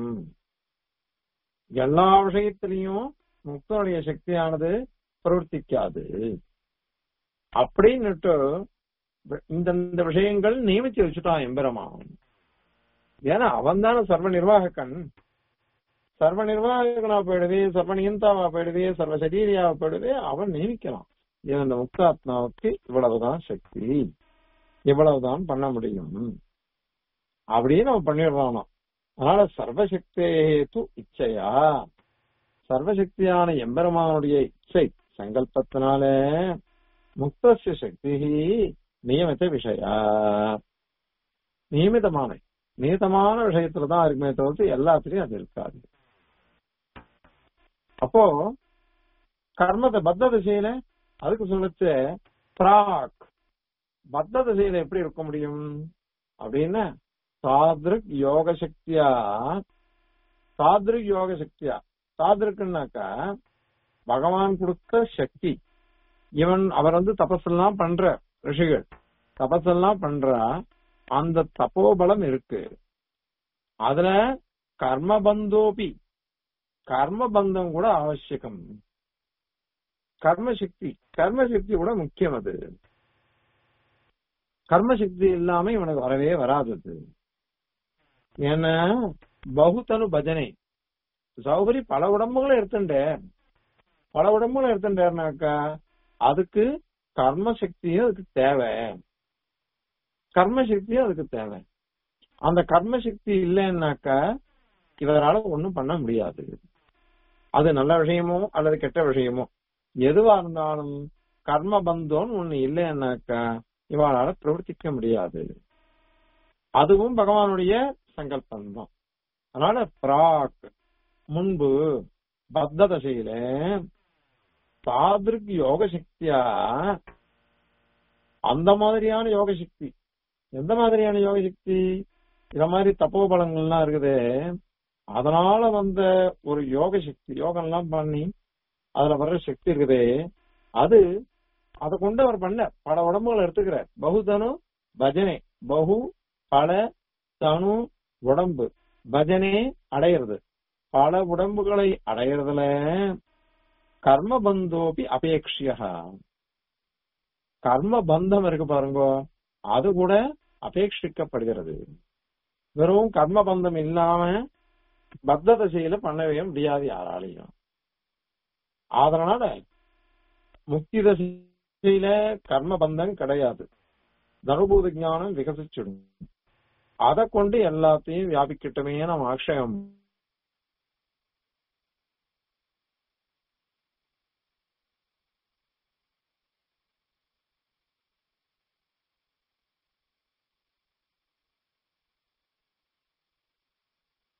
எல்லா விஷயத்திலையும் முக்தனுடைய சக்தியானது பிரவர்த்திக்காது அப்படின்னுட்டு இந்த இந்த விஷயங்கள் நியமிச்சு வச்சுட்டான் எம்பெருமான் ஏன்னா அவன் தானே சர்வ நிர்வாகக்கன் சர்வ நிர்வாகனா போயிடுது சர்வ நியந்தாவா போயிடுது சர்வ சரீரியாவா போயிடுது அவன் நியமிக்கலாம் இவன் இந்த முக்தாத்மாவுக்கு இவ்வளவுதான் சக்தி இவ்வளவுதான் பண்ண முடியும் அப்படின்னு அவன் பண்ணிடுறானோ அதனால சர்வசக்தேது இச்சையா சர்வசக்தியான எம்பெருமானுடைய இச்சை சங்கல்பத்தினால முக்தசிய சக்தி நியமித்த விஷயா நியமிதமான நியதமான விஷயத்துலதான் இருக்குமே தவிர்த்து எல்லாத்துலயும் அது இருக்காது அப்போ கர்மத்தை பத்த திசையில அதுக்கு சொல்லிச்சு பிராக் பத்த திசையில எப்படி இருக்க முடியும் அப்படின்னு சாத்ருக் யோக சக்தியா சாத்ருக் யோக சக்தியா சாத்ருக்குன்னாக்கா பகவான் கொடுத்த சக்தி இவன் அவர் வந்து தபஸெல்லாம் பண்ற ரிஷிகள் தபஸெல்லாம் பண்றா அந்த தபோபலம் இருக்கு அதுல கர்மபந்தோபி கர்மபந்தம் கூட அவசியகம் கர்மசக்தி கர்மசக்தி கூட முக்கியம் அது கர்மசக்தி இல்லாம இவனுக்கு வரவே வராதது ஏன்னா பகுத்தனு பஜனை சௌகரி பல உடம்புகளை எடுத்துட்டே பல உடம்புகளை எடுத்துட்டேன்னாக்கா அதுக்கு கர்மசக்தியும் அதுக்கு தேவை கர்மசக்தியும் அதுக்கு தேவை அந்த கர்மசக்தி இல்லைன்னாக்கா இவரால ஒண்ணும் பண்ண முடியாது அது நல்ல விஷயமோ அல்லது கெட்ட விஷயமோ எதுவா இருந்தாலும் கர்ம பந்தோன்னு ஒண்ணு இல்லைன்னாக்கா இவளால பிரவர்த்திக்க முடியாது அதுவும் பகவானுடைய சங்கல்பம் தான் அதனால பிராக் முன்பு பத்த தசையில சாதிருக்கு யோக சக்தியா அந்த மாதிரியான யோக சக்தி எந்த மாதிரியான யோக சக்தி இத மாதிரி தப்போபலங்கள்லாம் இருக்குது அதனால வந்த ஒரு யோக சக்தி யோகம் எல்லாம் பண்ணி அதுல வர்ற சக்தி இருக்குது அது அதை கொண்டு அவர் பண்ண பல உடம்புகளை எடுத்துக்கிறார் பகுதனு பஜனை பகு பல தனு உடம்பு பஜனே அடையிறது பல உடம்புகளை அடையிறதுல கர்ம பந்தோபி அபேட்சியா கர்ம பந்தம் இருக்கு பாருங்க அது கூட அபேட்சிக்கப்படுகிறது வெறும் கர்ம பந்தம் இல்லாம பத்த தசையில பண்ணவே முடியாது யாராலையும் அதனால முக்தி தசையில கர்ம பந்தம் கிடையாது தர்மபூத ஞானம் விகசிச்சிடும் அதை கொண்டு எல்லாத்தையும் வியாபிக்கட்டுமே நம்ம ஆக்ஷயம்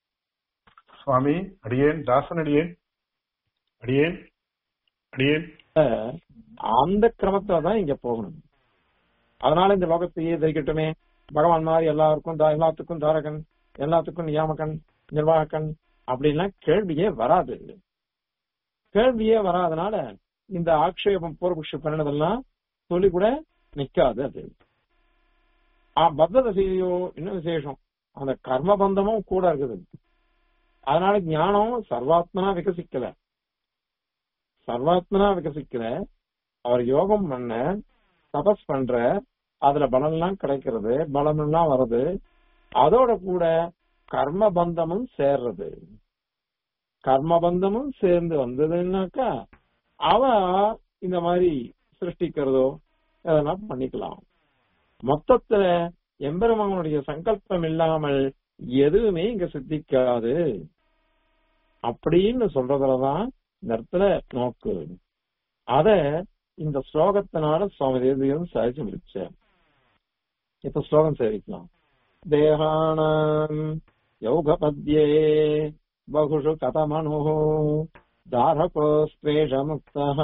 சுவாமி அடியேன் தாசன் அடியேன் அடியேன் அடியேன் அந்த கிரமத்துல தான் இங்க போகணும் அதனால இந்த லோகத்தையே தரிக்கட்டுமே பகவான் மாதிரி எல்லாருக்கும் தா- எல்லாத்துக்கும் தாரகன் எல்லாத்துக்கும் நியாமகன் நிர்வாகக்கன் அப்படின்லாம் கேள்வியே வராது கேள்வியே வராதனால இந்த ஆக்ஷேபம் பூர்வபக்ஷ பண்ணினதெல்லாம் சொல்லி கூட நிக்காது அது ஆ, பத்த தசையோ இன்னும் விசேஷம் அந்த கர்ம பந்தமும் கூட இருக்குது அதனால ஞானம் சர்வாத்மனா விகசிக்கல சர்வாத்மனா விகசிக்கல அவர் யோகம் பண்ண தபஸ் பண்ற அதுல பலம்லாம் கிடைக்கிறது பலம் எல்லாம் வருது அதோட கூட கர்ம பந்தமும் சேர்றது கர்ம பந்தமும் சேர்ந்து வந்ததுன்னாக்கா அவ இந்த மாதிரி சிருஷ்டிக்கிறதோ அதெல்லாம் பண்ணிக்கலாம் மொத்தத்துல எம்பெருமானுடைய சங்கல்பம் இல்லாமல் எதுவுமே இங்க சித்திக்காது அப்படின்னு சொல்றதுலதான் இந்த இடத்துல நோக்கு அத இந்த ஸ்லோகத்தினால சுவாமி தேவியம் சாதிச்சு முடிச்சார் இப்ப ஸ்லோகம் சேவிக்கலாம் தேகானாம் யோகபத்யே பகுஷு கதமனு தாரகோஸ்வேஷ முக்தः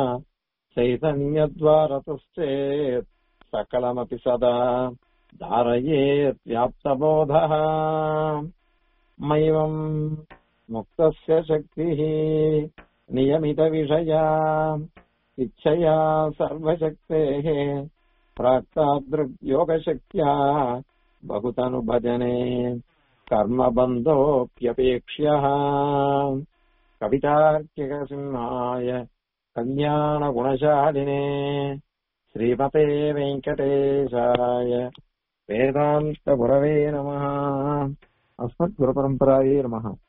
चैतन्यद्वारतश्चेत् सकलमपि सदा धारयेत् व्याप्तबोधः मैवम् मुक्तस्य शक्तिः नियमितविषया इच्छया सर्वशक्तेः प्राक्तादृग्योगशक्त्या बहुतनुभजने कर्मबन्धोऽप्यपेक्ष्यः कवितार्किकसिंहाय कल्याणगुणशालिने श्रीमते वेङ्कटेशाय वेदान्तगुरवे नमः अस्मद्गुरुपरम्परायै नमः